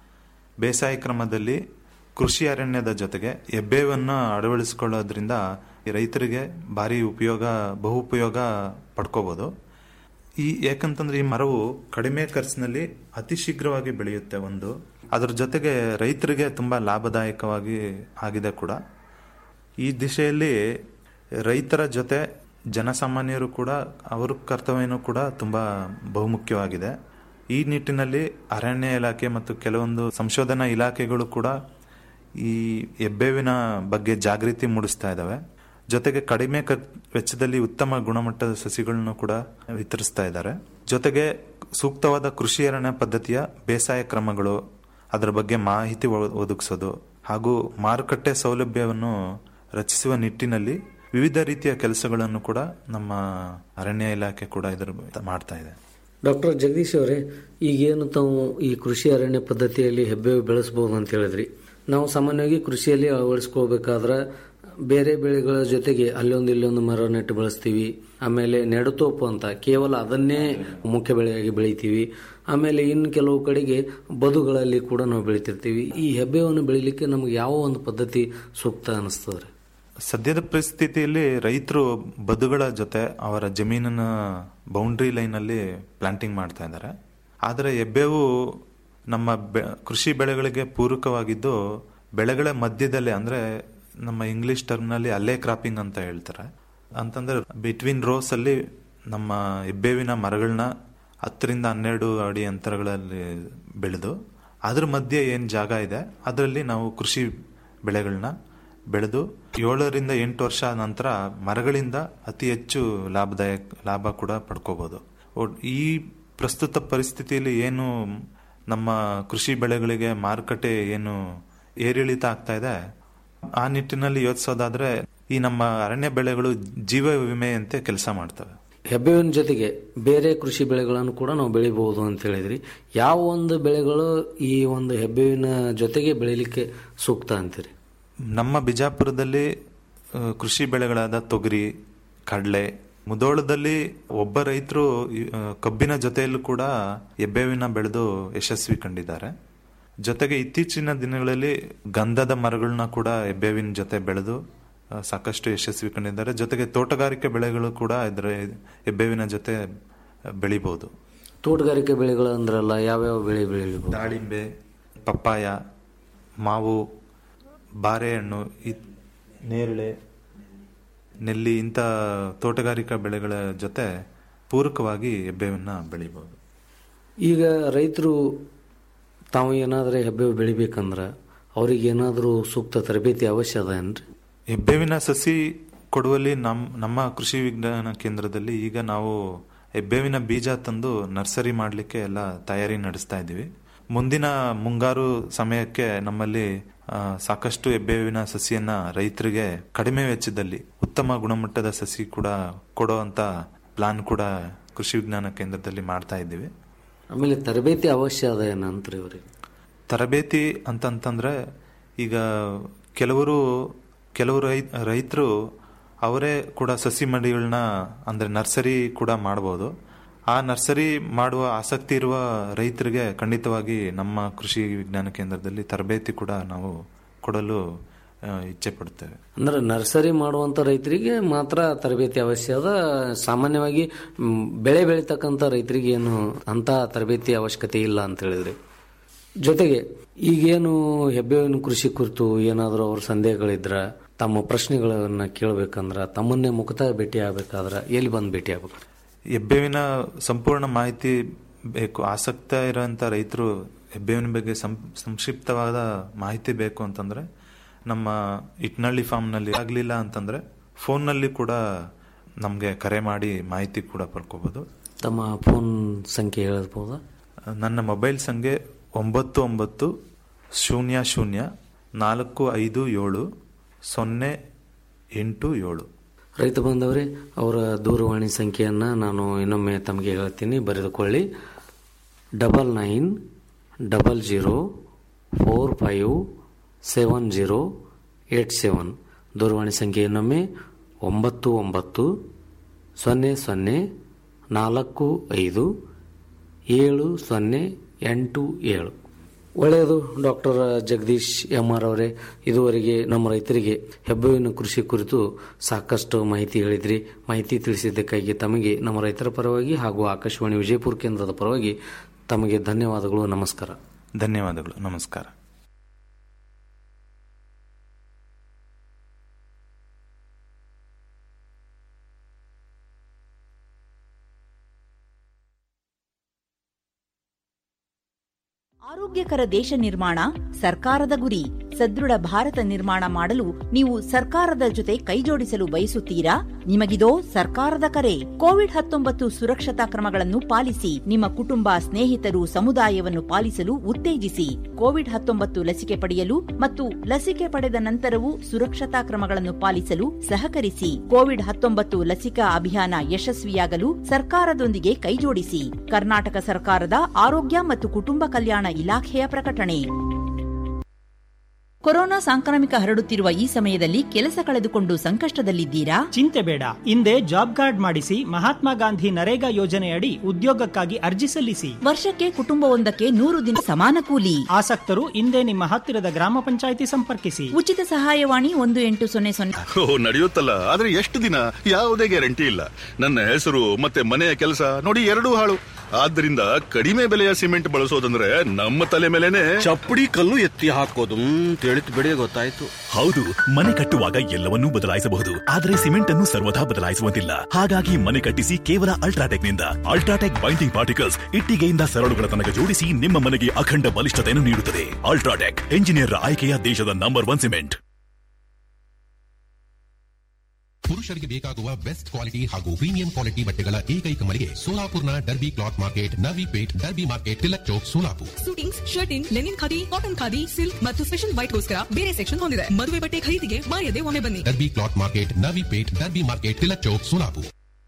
ಬೇಸಾಯ ಕ್ರಮದಲ್ಲಿ ಕೃಷಿ ಅರಣ್ಯದ ಜೊತೆಗೆ ಎಬ್ಬೇವನ್ನು ಅಳವಡಿಸಿಕೊಳ್ಳೋದ್ರಿಂದ ಈ ರೈತರಿಗೆ ಭಾರಿ ಉಪಯೋಗ ಬಹು ಉಪಯೋಗ ಪಡ್ಕೋಬಹುದು ಈ ಯಾಕಂತಂದ್ರೆ ಈ ಮರವು ಕಡಿಮೆ ಖರ್ಚಿನಲ್ಲಿ ಅತಿ ಶೀಘ್ರವಾಗಿ ಬೆಳೆಯುತ್ತೆ ಒಂದು ಅದ್ರ ಜೊತೆಗೆ ರೈತರಿಗೆ ತುಂಬಾ ಲಾಭದಾಯಕವಾಗಿ ಆಗಿದೆ ಕೂಡ ಈ ದಿಶೆಯಲ್ಲಿ ರೈತರ ಜೊತೆ ಜನಸಾಮಾನ್ಯರು ಕೂಡ ಅವ್ರ ಕರ್ತವ್ಯನೂ ಕೂಡ ತುಂಬಾ ಬಹುಮುಖ್ಯವಾಗಿದೆ ಈ ನಿಟ್ಟಿನಲ್ಲಿ ಅರಣ್ಯ ಇಲಾಖೆ ಮತ್ತು ಕೆಲವೊಂದು ಸಂಶೋಧನಾ ಇಲಾಖೆಗಳು ಕೂಡ ಈ ಹೆಬ್ಬೇವಿನ ಬಗ್ಗೆ ಜಾಗೃತಿ ಮೂಡಿಸ್ತಾ ಇದ್ದಾವೆ ಜೊತೆಗೆ ಕಡಿಮೆ ಖರ್- ವೆಚ್ಚದಲ್ಲಿ ಉತ್ತಮ ಗುಣಮಟ್ಟದ ಸಸಿಗಳನ್ನು ಕೂಡ ವಿತರಿಸ್ತಾ ಇದ್ದಾರೆ ಜೊತೆಗೆ ಸೂಕ್ತವಾದ ಕೃಷಿ ಅರಣ್ಯ ಪದ್ಧತಿಯ ಬೇಸಾಯ ಕ್ರಮಗಳು ಅದರ ಬಗ್ಗೆ ಮಾಹಿತಿ ಒ- ಒದಗಿಸೋದು ಹಾಗೂ ಮಾರುಕಟ್ಟೆ ಸೌಲಭ್ಯವನ್ನು ರಚಿಸುವ ನಿಟ್ಟಿನಲ್ಲಿ ವಿವಿಧ ರೀತಿಯ ಕೆಲಸಗಳನ್ನು ಕೂಡ ನಮ್ಮ ಅರಣ್ಯ ಇಲಾಖೆ ಕೂಡ ಇದರ ಮಾಡ್ತಾ ಇದೆ ಡಾಕ್ಟರ್ ಜಗದೀಶ್ ಅವರೇ ಈಗೇನು ತಾವು ಈ ಕೃಷಿ ಅರಣ್ಯ ಪದ್ಧತಿಯಲ್ಲಿ ಹೆಬ್ಬೇವು ಬೆಳೆಸಬಹುದು ಅಂತ ಹೇಳಿದ್ರಿ ನಾವು ಸಾಮಾನ್ಯವಾಗಿ ಕೃಷಿಯಲ್ಲಿ ಅಳವಡಿಸ್ಕೋಬೇಕಾದ್ರೆ ಬೇರೆ ಬೆಳೆಗಳ ಜೊತೆಗೆ ಅಲ್ಲೊಂದು ಇಲ್ಲೊಂದು ಮರ ನೆಟ್ಟು ಬೆಳೆಸ್ತೀವಿ ಆಮೇಲೆ ನೆಡುತೋಪು ಅಂತ ಕೇವಲ ಅದನ್ನೇ ಮುಖ್ಯ ಬೆಳೆಯಾಗಿ ಬೆಳಿತೀವಿ ಆಮೇಲೆ ಇನ್ನು ಕೆಲವು ಕಡೆಗೆ ಬದುಗಳಲ್ಲಿ ಕೂಡ ನಾವು ಬೆಳಿತಿರ್ತೀವಿ ಈ ಹೆಬ್ಬೇವನ್ನು ಬೆಳಿಲಿಕ್ಕೆ ನಮ್ಗೆ ಯಾವ ಒಂದು ಪದ್ಧತಿ ಸೂಕ್ತ ಅನಿಸ್ತದ್ರಿ ಸದ್ಯದ ಪರಿಸ್ಥಿತಿಯಲ್ಲಿ ರೈತರು ಬದುಗಳ ಜೊತೆ ಅವರ ಜಮೀನಿನ ಬೌಂಡ್ರಿ ಲೈನ್ ಅಲ್ಲಿ ಪ್ಲಾಂಟಿಂಗ್ ಮಾಡ್ತಾ ಇದ್ದಾರೆ ಆದರೆ ಎಬ್ಬೇವು ನಮ್ಮ ಬೆ- ಕೃಷಿ ಬೆಳೆಗಳಿಗೆ ಪೂರಕವಾಗಿದ್ದು ಬೆಳೆಗಳ ಮಧ್ಯದಲ್ಲಿ ಅಂದ್ರೆ ನಮ್ಮ ಇಂಗ್ಲಿಷ್ ಟರ್ಮ್ನಲ್ಲಿ ಅಲ್ಲೇ ಕ್ರಾಪಿಂಗ್ ಅಂತ ಹೇಳ್ತಾರೆ ಅಂತಂದ್ರೆ ಬಿಟ್ವೀನ್ ರೋಸ್ ಅಲ್ಲಿ ನಮ್ಮ ಎಬ್ಬೇವಿನ ಮರಗಳನ್ನ ಹತ್ತರಿಂದ ಹನ್ನೆರಡು ಅಡಿ ಅಂತರಗಳಲ್ಲಿ ಬೆಳೆದು ಅದ್ರ ಮಧ್ಯೆ ಏನ್ ಜಾಗ ಇದೆ ಅದರಲ್ಲಿ ನಾವು ಕೃಷಿ ಬೆಳೆಗಳನ್ನ ಬೆಳೆದು ಏಳರಿಂದ ಎಂಟು ವರ್ಷ ನಂತರ ಮರಗಳಿಂದ ಅತಿ ಹೆಚ್ಚು ಲಾಭದಾಯಕ ಲಾಭ ಕೂಡ ಪಡ್ಕೋಬಹುದು ಒಟ್- ಈ ಪ್ರಸ್ತುತ ಪರಿಸ್ಥಿತಿಯಲ್ಲಿ ಏನು ನಮ್ಮ ಕೃಷಿ ಬೆಳೆಗಳಿಗೆ ಮಾರುಕಟ್ಟೆ ಏನು ಏರಿಳಿತ ಆಗ್ತಾ ಇದೆ ಆ ನಿಟ್ಟಿನಲ್ಲಿ ಯೋಚಿಸೋದಾದ್ರೆ ಈ ನಮ್ಮ ಅರಣ್ಯ ಬೆಳೆಗಳು ಜೀವ ವಿಮೆಯಂತೆ ಕೆಲಸ ಮಾಡ್ತವೆ ಹೆಬ್ಬೇವಿನ ಜೊತೆಗೆ ಬೇರೆ ಕೃಷಿ ಬೆಳೆಗಳನ್ನು ಕೂಡ ನಾವು ಬೆಳಿಬಹುದು ಅಂತ ಹೇಳಿದ್ರಿ ಯಾವ ಒಂದು ಬೆಳೆಗಳು ಈ ಒಂದು ಹೆಬ್ಬೇವಿನ ಜೊತೆಗೆ ಬೆಳಿಲಿಕ್ಕೆ ಸೂಕ್ತ ಅಂತೀರಿ ನಮ್ಮ ಬಿಜಾಪುರದಲ್ಲಿ ಆ, ಕೃಷಿ ಬೆಳೆಗಳಾದ ತೊಗರಿ ಕಡಲೆ ಮುದೋಳದಲ್ಲಿ ಒಬ್ಬ ರೈತರು ಕಬ್ಬಿನ ಜೊತೆಯಲ್ಲೂ ಕೂಡ ಎಬ್ಬೇವಿನ ಬೆಳೆದು ಯಶಸ್ವಿ ಕಂಡಿದ್ದಾರೆ ಜೊತೆಗೆ ಇತ್ತೀಚಿನ ದಿನಗಳಲ್ಲಿ ಗಂಧದ ಮರಗಳನ್ನ ಕೂಡ ಎಬ್ಬೇವಿನ ಜೊತೆ ಬೆಳೆದು ಆ, ಸಾಕಷ್ಟು ಯಶಸ್ವಿ ಕಂಡಿದ್ದಾರೆ ಜೊತೆಗೆ ತೋಟಗಾರಿಕೆ ಬೆಳೆಗಳು ಕೂಡ ಇದರ ಎಬ್ಬೇವಿನ ಜೊತೆ ಬೆಳಿಬಹುದು ತೋಟಗಾರಿಕೆ ಬೆಳೆಗಳು ಅಂದ್ರಲ್ಲ ಯಾವ್ಯಾವ ಬೆಳೆ ಬೆಳಿಬಹುದು ದಾಳಿಂಬೆ ಪಪ್ಪಾಯ ಮಾವು ಬಾರೆಹಣ್ಣು ಈ ನೇರಳೆ ನೆಲ್ಲಿ ಇಂಥ ತೋಟಗಾರಿಕಾ ಬೆಳೆಗಳ ಜೊತೆ ಪೂರಕವಾಗಿ ಎಬ್ಬೇವನ್ನ ಬೆಳಿಬಹುದು ಈಗ ರೈತರು ತಾವು ಏನಾದ್ರೆ ಹೆಬ್ಬೇವು ಬೆಳಿಬೇಕಂದ್ರ ಅವ್ರಿಗೆ ಏನಾದರೂ ಸೂಕ್ತ ತರಬೇತಿ ಅವಶ್ಯ ಅದ ಏನ್ರಿ ಹೆಬ್ಬೇವಿನ ಸಸಿ ಕೊಡುವಲ್ಲಿ ನಮ್ ನಮ್ಮ ಕೃಷಿ ವಿಜ್ಞಾನ ಕೇಂದ್ರದಲ್ಲಿ ಈಗ ನಾವು ಹೆಬ್ಬೇವಿನ ಬೀಜ ತಂದು ನರ್ಸರಿ ಮಾಡಲಿಕ್ಕೆ ಎಲ್ಲ ತಯಾರಿ ನಡೆಸ್ತಾ ಇದ್ದೀವಿ ಮುಂದಿನ ಮುಂಗಾರು ಸಮಯಕ್ಕೆ ನಮ್ಮಲ್ಲಿ ಆ, ಸಾಕಷ್ಟು ಹೆಬ್ಬೇವಿನ ಸಸಿಯನ್ನ ರೈತರಿಗೆ ಕಡಿಮೆ ವೆಚ್ಚದಲ್ಲಿ ಉತ್ತಮ ಗುಣಮಟ್ಟದ ಸಸಿ ಕೂಡ ಕೊಡುವಂತ ಪ್ಲಾನ್ ಕೂಡ ಕೃಷಿ ವಿಜ್ಞಾನ ಕೇಂದ್ರದಲ್ಲಿ ಮಾಡ್ತಾ ಇದ್ದೀವಿ ಆಮೇಲೆ ತರಬೇತಿ ಅವಶ್ಯ ಅದ ಏನಂತ್ರಿ ಅವ್ರಿಗೆ ತರಬೇತಿ ಅಂತಂತಂದ್ರೆ ಈಗ ಕೆಲವರು ಕೆಲವು ರೈ ರೈತರು ಅವರೇ ಕೂಡ ಸಸಿ ಮಡಿಗಳನ್ನ ಅಂದ್ರೆ ನರ್ಸರಿ ಕೂಡ ಮಾಡಬಹುದು ಆ ನರ್ಸರಿ ಮಾಡುವ ಆಸಕ್ತಿ ಇರುವ ರೈತರಿಗೆ ಖಂಡಿತವಾಗಿ ನಮ್ಮ ಕೃಷಿ ವಿಜ್ಞಾನ ಕೇಂದ್ರದಲ್ಲಿ ತರಬೇತಿ ಕೂಡ ನಾವು ಕೊಡಲು ಆ, ಇಚ್ಛೆ ಪಡುತ್ತೇವೆ ಅಂದ್ರೆ ನರ್ಸರಿ ಮಾಡುವಂತ ರೈತರಿಗೆ ಮಾತ್ರ ತರಬೇತಿ ಅವಶ್ಯ ಅದ ಸಾಮಾನ್ಯವಾಗಿ ಮ್, ಬೆಳೆ ಬೆಳಿತಕ್ಕಂತ ರೈತರಿಗೆ ಏನು ಅಂತ ತರಬೇತಿ ಅವಶ್ಯಕತೆ ಇಲ್ಲ ಅಂತ ಹೇಳಿದ್ರಿ ಜೊತೆಗೆ ಈಗೇನು ಹೆಬ್ಬೇವಿನ ಕೃಷಿ ಕುರಿತು ಏನಾದರೂ ಅವ್ರ ಸಂದೇಹಗಳಿದ್ರ ತಮ್ಮ ಪ್ರಶ್ನೆಗಳನ್ನ ಕೇಳಬೇಕಂದ್ರ ತಮ್ಮನ್ನೇ ಮುಖತಃ ಭೇಟಿ ಆಗ್ಬೇಕಾದ್ರ ಎಲ್ಲಿ ಬಂದು ಭೇಟಿ ಆಗ್ಬೇಕು ಹೆಬ್ಬೇವಿನ ಸಂಪೂರ್ಣ ಮಾಹಿತಿ ಬೇಕು ಆಸಕ್ತ ಇರುವಂತ ರೈತರು ಹೆಬ್ಬೇವಿನ ಬಗ್ಗೆ ಸಂ- ಸಂಕ್ಷಿಪ್ತವಾದ ಮಾಹಿತಿ ಬೇಕು ಅಂತಂದ್ರೆ ನಮ್ಮ ಇಟ್ನಳ್ಳಿ ಫಾರ್ಮ್ನಲ್ಲಿ ಆಗಲಿಲ್ಲ ಅಂತಂದ್ರೆ ಫೋನ್ನಲ್ಲಿ ಕೂಡ ನಮಗೆ ಕರೆ ಮಾಡಿ ಮಾಹಿತಿ ಕೂಡ ಪಡ್ಕೋಬಹುದು ತಮ್ಮ ಫೋನ್ ಸಂಖ್ಯೆ ಹೇಳಬಹುದಾ ನನ್ನ ಮೊಬೈಲ್ ಸಂಖ್ಯೆ ಒಂಬತ್ತು ಒಂಬತ್ತು ಶೂನ್ಯ ಶೂನ್ಯ ನಾಲ್ಕು ಐದು ಏಳು ಸೊನ್ನೆ ಎಂಟು ಏಳು ರೈತ ಬಂದವರೇ ಅವರ ದೂರವಾಣಿ ಸಂಖ್ಯೆಯನ್ನು ನಾನು ಇನ್ನೊಮ್ಮೆ ತಮಗೆ ಹೇಳ್ತೀನಿ ಬರೆದುಕೊಳ್ಳಿ double nine double zero four five seven zero eight seven ದೂರವಾಣಿ ಸಂಖ್ಯೆ ಇನ್ನೊಮ್ಮೆ ಒಂಬತ್ತು ಒಂಬತ್ತು ಸೊನ್ನೆ ಸೊನ್ನೆ ನಾಲ್ಕು ಐದು ಏಳು ಸೊನ್ನೆ ಎಂಟು ಏಳು ಒಳ್ಳೆಯದು ಡಾಕ್ಟರ್ ಜಗದೀಶ್ ಎಂ ಆರ್ ಅವರೇ ಇದುವರೆಗೆ ನಮ್ಮ ರೈತರಿಗೆ ಹೆಬ್ಬೆವಿನ ಕೃಷಿ ಕುರಿತು ಸಾಕಷ್ಟು ಮಾಹಿತಿ ಹೇಳಿದ್ರಿ ಮಾಹಿತಿ ತಿಳಿಸಿದ್ದಕ್ಕಾಗಿ ತಮಗೆ ನಮ್ಮ ರೈತರ ಪರವಾಗಿ ಹಾಗೂ ಆಕಾಶವಾಣಿ ವಿಜಯಪುರ ಕೇಂದ್ರದ ಪರವಾಗಿ ತಮಗೆ ಧನ್ಯವಾದಗಳು ನಮಸ್ಕಾರ ಧನ್ಯವಾದಗಳು ನಮಸ್ಕಾರ ಆರೋಗ್ಯಕರ ದೇಶ ನಿರ್ಮಾಣ ಸರ್ಕಾರದ ಗುರಿ ಸದೃಢ ಭಾರತ ನಿರ್ಮಾಣ ಮಾಡಲು ನೀವು ಸರ್ಕಾರದ ಜೊತೆ ಕೈಜೋಡಿಸಲು ಬಯಸುತ್ತೀರಾ ನಿಮಗಿದೋ ಸರ್ಕಾರದ ಕರೆ ಕೋವಿಡ್ ಹತ್ತೊಂಬತ್ತು ಸುರಕ್ಷತಾ ಕ್ರಮಗಳನ್ನು ಪಾಲಿಸಿ ನಿಮ್ಮ ಕುಟುಂಬ ಸ್ನೇಹಿತರು ಸಮುದಾಯವನ್ನು ಪಾಲಿಸಲು ಉತ್ತೇಜಿಸಿ ಕೋವಿಡ್ ಹತ್ತೊಂಬತ್ತು ಲಸಿಕೆ ಪಡೆಯಲು ಮತ್ತು ಲಸಿಕೆ ಪಡೆದ ನಂತರವೂ ಸುರಕ್ಷತಾ ಕ್ರಮಗಳನ್ನು ಪಾಲಿಸಲು ಸಹಕರಿಸಿ ಕೋವಿಡ್ ಹತ್ತೊಂಬತ್ತು ಲಸಿಕಾ ಅಭಿಯಾನ ಯಶಸ್ವಿಯಾಗಲು ಸರ್ಕಾರದೊಂದಿಗೆ ಕೈಜೋಡಿಸಿ ಕರ್ನಾಟಕ ಸರ್ಕಾರದ ಆರೋಗ್ಯ ಮತ್ತು ಕುಟುಂಬ ಕಲ್ಯಾಣ ಇಲಾಖೆಯ ಪ್ರಕಟಣೆ ಕೊರೋನಾ ಸಾಂಕ್ರಾಮಿಕ ಹರಡುತ್ತಿರುವ ಈ ಸಮಯದಲ್ಲಿ ಕೆಲಸ ಕಳೆದುಕೊಂಡು ಸಂಕಷ್ಟದಲ್ಲಿದ್ದೀರಾ ಚಿಂತೆ ಬೇಡ ಹಿಂದೆ ಜಾಬ್ ಕಾರ್ಡ್ ಮಾಡಿಸಿ ಮಹಾತ್ಮ ಗಾಂಧಿ ನರೇಗಾ ಯೋಜನೆಯಡಿ ಉದ್ಯೋಗಕ್ಕಾಗಿ ಅರ್ಜಿ ಸಲ್ಲಿಸಿ ವರ್ಷಕ್ಕೆ ಕುಟುಂಬವೊಂದಕ್ಕೆ ನೂರು ದಿನ ಸಮಾನ ಕೂಲಿ ಆಸಕ್ತರು ಹಿಂದೆ ನಿಮ್ಮ ಹತ್ತಿರದ ಗ್ರಾಮ ಪಂಚಾಯಿತಿ ಸಂಪರ್ಕಿಸಿ ಉಚಿತ ಸಹಾಯವಾಣಿ ಒಂದು ಎಂಟು ಸೊನ್ನೆ ಸೊನ್ನೆ ಓ ನಡೆಯುತ್ತಲ್ಲ ಆದ್ರೆ ಎಷ್ಟು ದಿನ ಯಾವುದೇ ಗ್ಯಾರಂಟಿ ಇಲ್ಲ ನನ್ನ ಹೆಸರು ಮತ್ತೆ ಮನೆಯ ಕೆಲಸ ನೋಡಿ ಎರಡೂ ಹಾಳು ಆದ್ದರಿಂದ ಕಡಿಮೆ ಬೆಲೆಯ ಸಿಮೆಂಟ್ ಬಳಸೋದಂದ್ರೆ ನಮ್ಮ ತಲೆ ಮೇಲೆನೆ ಚಪ್ಪಡಿ ಕಲ್ಲು ಎತ್ತಿ ಹಾಕೋದು ತಿಳಿತು ಬಿಡಿ ಗೊತ್ತಾಯ್ತು ಹೌದು ಮನೆ ಕಟ್ಟುವಾಗ ಎಲ್ಲವನ್ನೂ ಬದಲಾಯಿಸಬಹುದು ಆದರೆ ಸಿಮೆಂಟ್ ಅನ್ನು ಸರ್ವದಾ ಬದಲಾಯಿಸುವಂತಿಲ್ಲ ಹಾಗಾಗಿ ಮನೆ ಕಟ್ಟಿಸಿ ಕೇವಲ ಅಲ್ಟ್ರಾಟೆಕ್ ನಿಂದ ಅಲ್ಟ್ರಾಟೆಕ್ ಬೈಂಡಿಂಗ್ ಪಾರ್ಟಿಕಲ್ಸ್ ಇಟ್ಟಿಗೆಯಿಂದ ಸರಳುಗಳ ತನಕ ಜೋಡಿಸಿ ನಿಮ್ಮ ಮನೆಗೆ ಅಖಂಡ ಬಲಿಷ್ಠತೆಯನ್ನು ನೀಡುತ್ತದೆ ಅಲ್ಟ್ರಾಟೆಕ್ ಎಂಜಿನಿಯರ್ ಆಯ್ಕೆಯ ದೇಶದ ನಂಬರ್ ಒನ್ ಸಿಮೆಂಟ್ ಪುರುಷರಿಗೆ ಬೇಕಾಗುವ ಬೆಸ್ಟ್ ಕ್ವಾಲಿಟಿ ಹಾಗೂ ಪ್ರೀಮಿಯಂ ಕ್ವಾಲಿಟಿ ಬಟ್ಟೆಗಳ ಏಕೈಕ ಮಳಿಗೆ ಸೋಲಾಪುರ್ನ Derby cloth market Navi Peth Derby market Tilak Chowk Solapur suitings shirting linen khadi cotton khadi silk ಮತ್ತು ಸ್ಪೆಷಲ್ ವೈಟ್ಗೋಸ್ಕರ ಬೇರೆ ಸೆಕ್ಷನ್ ಹೊಂದಿದೆ ಮದುವೆ ಬಟ್ಟೆ ಖರೀದಿಗೆ ಮಾಯದೆ ಒಮ್ಮೆ ಬನ್ನಿ Derby cloth market Navi Peth Derby market Tilak Chowk Solapur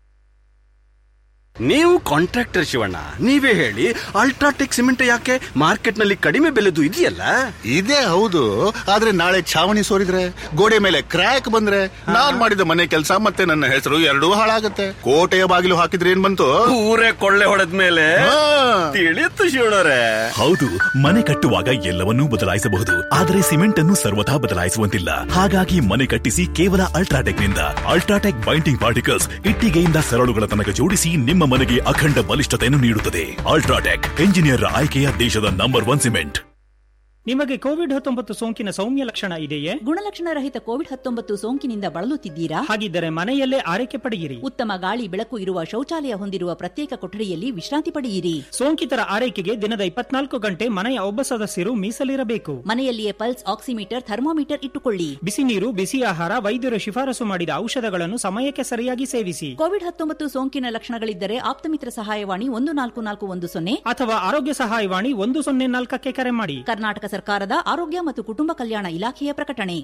ನೀವು ಕಾಂಟ್ರಾಕ್ಟರ್ ಶಿವಣ್ಣ ನೀವೇ ಹೇಳಿ ಅಲ್ಟ್ರಾಟೆಕ್ ಸಿಮೆಂಟ್ ಯಾಕೆ ಮಾರ್ಕೆಟ್ ನಲ್ಲಿ ಕಡಿಮೆ ಬೆಲೆದು ಇದೆಯಲ್ಲ ಇದೇ ಹೌದು ಆದ್ರೆ ನಾಳೆ ಛಾವಣಿ ಸೋರಿದ್ರೆ ಗೋಡೆ ಮೇಲೆ ಕ್ರ್ಯಾಕ್ ಬಂದ್ರೆ ನಾನ್ ಮಾಡಿದ ಮನೆ ಕೆಲಸ ಮತ್ತೆ ನನ್ನ ಹೆಸರು ಎರಡೂ ಹಾಳಾಗತ್ತೆ ಕೋಟೆಯ ಬಾಗಿಲು ಹಾಕಿದ್ರೆ ಏನ್ ಬಂತು ಊರೇ ಕೊಳ್ಳೆ ಹೊಡೆದ ಮೇಲೆ ಹಾ. ತಿಳಿಯುತ್ತು ಶಿವಣ್ಣರೇ ಹೌದು ಮನೆ ಕಟ್ಟುವಾಗ ಎಲ್ಲವನ್ನೂ ಬದಲಾಯಿಸಬಹುದು ಆದರೆ ಸಿಮೆಂಟ್ ಅನ್ನು ಸರ್ವದಾ ಬದಲಾಯಿಸುವಂತಿಲ್ಲ ಹಾಗಾಗಿ ಮನೆ ಕಟ್ಟಿಸಿ ಕೇವಲ ಅಲ್ಟ್ರಾಟೆಕ್ ನಿಂದ ಅಲ್ಟ್ರಾಟೆಕ್ ಬೈಂಡಿಂಗ್ ಪಾರ್ಟಿಕಲ್ಸ್ ಇಟ್ಟಿಗೆಯಿಂದ ಸರಳುಗಳ ತನಕ ಜೋಡಿಸಿ ನಿಮ್ಮ ಮನೆಗೆ ಅಖಂಡ ಬಲಿಷ್ಠತೆಯನ್ನು ನೀಡುತ್ತದೆ ಅಲ್ಟ್ರಾಟೆಕ್ ಎಂಜಿನಿಯರ್ ಆಯ್ಕೆಯ ದೇಶದ ನಂಬರ್ ಒನ್ ಸಿಮೆಂಟ್ ನಿಮಗೆ ಕೋವಿಡ್ ಹತ್ತೊಂಬತ್ತು ಸೋಂಕಿನ ಸೌಮ್ಯ ಲಕ್ಷಣ ಇದೆಯೇ ಗುಣಲಕ್ಷಣ ರಹಿತ ಕೋವಿಡ್ ಹತ್ತೊಂಬತ್ತು ಸೋಂಕಿನಿಂದ ಬಳಲುತ್ತಿದ್ದೀರಾ ಹಾಗಿದ್ದರೆ ಮನೆಯಲ್ಲೇ ಆರೈಕೆ ಪಡೆಯಿರಿ ಉತ್ತಮ ಗಾಳಿ ಬೆಳಕು ಇರುವ ಶೌಚಾಲಯ ಹೊಂದಿರುವ ಪ್ರತ್ಯೇಕ ಕೊಠಡಿಯಲ್ಲಿ ವಿಶ್ರಾಂತಿ ಪಡೆಯಿರಿ ಸೋಂಕಿತರ ಆರೈಕೆಗೆ ದಿನದ ಇಪ್ಪತ್ನಾಲ್ಕು ಗಂಟೆ ಮನೆಯ ಒಬ್ಬ ಸದಸ್ಯರು ಮೀಸಲಿರಬೇಕು ಮನೆಯಲ್ಲಿಯೇ ಪಲ್ಸ್ ಆಕ್ಸಿಮೀಟರ್ ಥರ್ಮೋಮೀಟರ್ ಇಟ್ಟುಕೊಳ್ಳಿ ಬಿಸಿ ನೀರು ಬಿಸಿ ಆಹಾರ ವೈದ್ಯರು ಶಿಫಾರಸು ಮಾಡಿದ ಔಷಧಗಳನ್ನು ಸಮಯಕ್ಕೆ ಸರಿಯಾಗಿ ಸೇವಿಸಿ ಕೋವಿಡ್ ಹತ್ತೊಂಬತ್ತು ಸೋಂಕಿನ ಲಕ್ಷಣಗಳಿದ್ದರೆ ಆಪ್ತಮಿತ್ರ ಸಹಾಯವಾಣಿ ಒಂದು ನಾಲ್ಕು ನಾಲ್ಕು ಒಂದು ಸೊನ್ನೆ ಅಥವಾ ಆರೋಗ್ಯ ಸಹಾಯವಾಣಿ ಒಂದು ಸೊನ್ನೆ ನಾಲ್ಕಕ್ಕೆ ಕರೆ ಮಾಡಿ ಕರ್ನಾಟಕ ಸರ್ಕಾರದ ಆರೋಗ್ಯ ಮತ್ತು ಕುಟುಂಬ ಕಲ್ಯಾಣ ಇಲಾಖೆಯ ಪ್ರಕಟಣೆ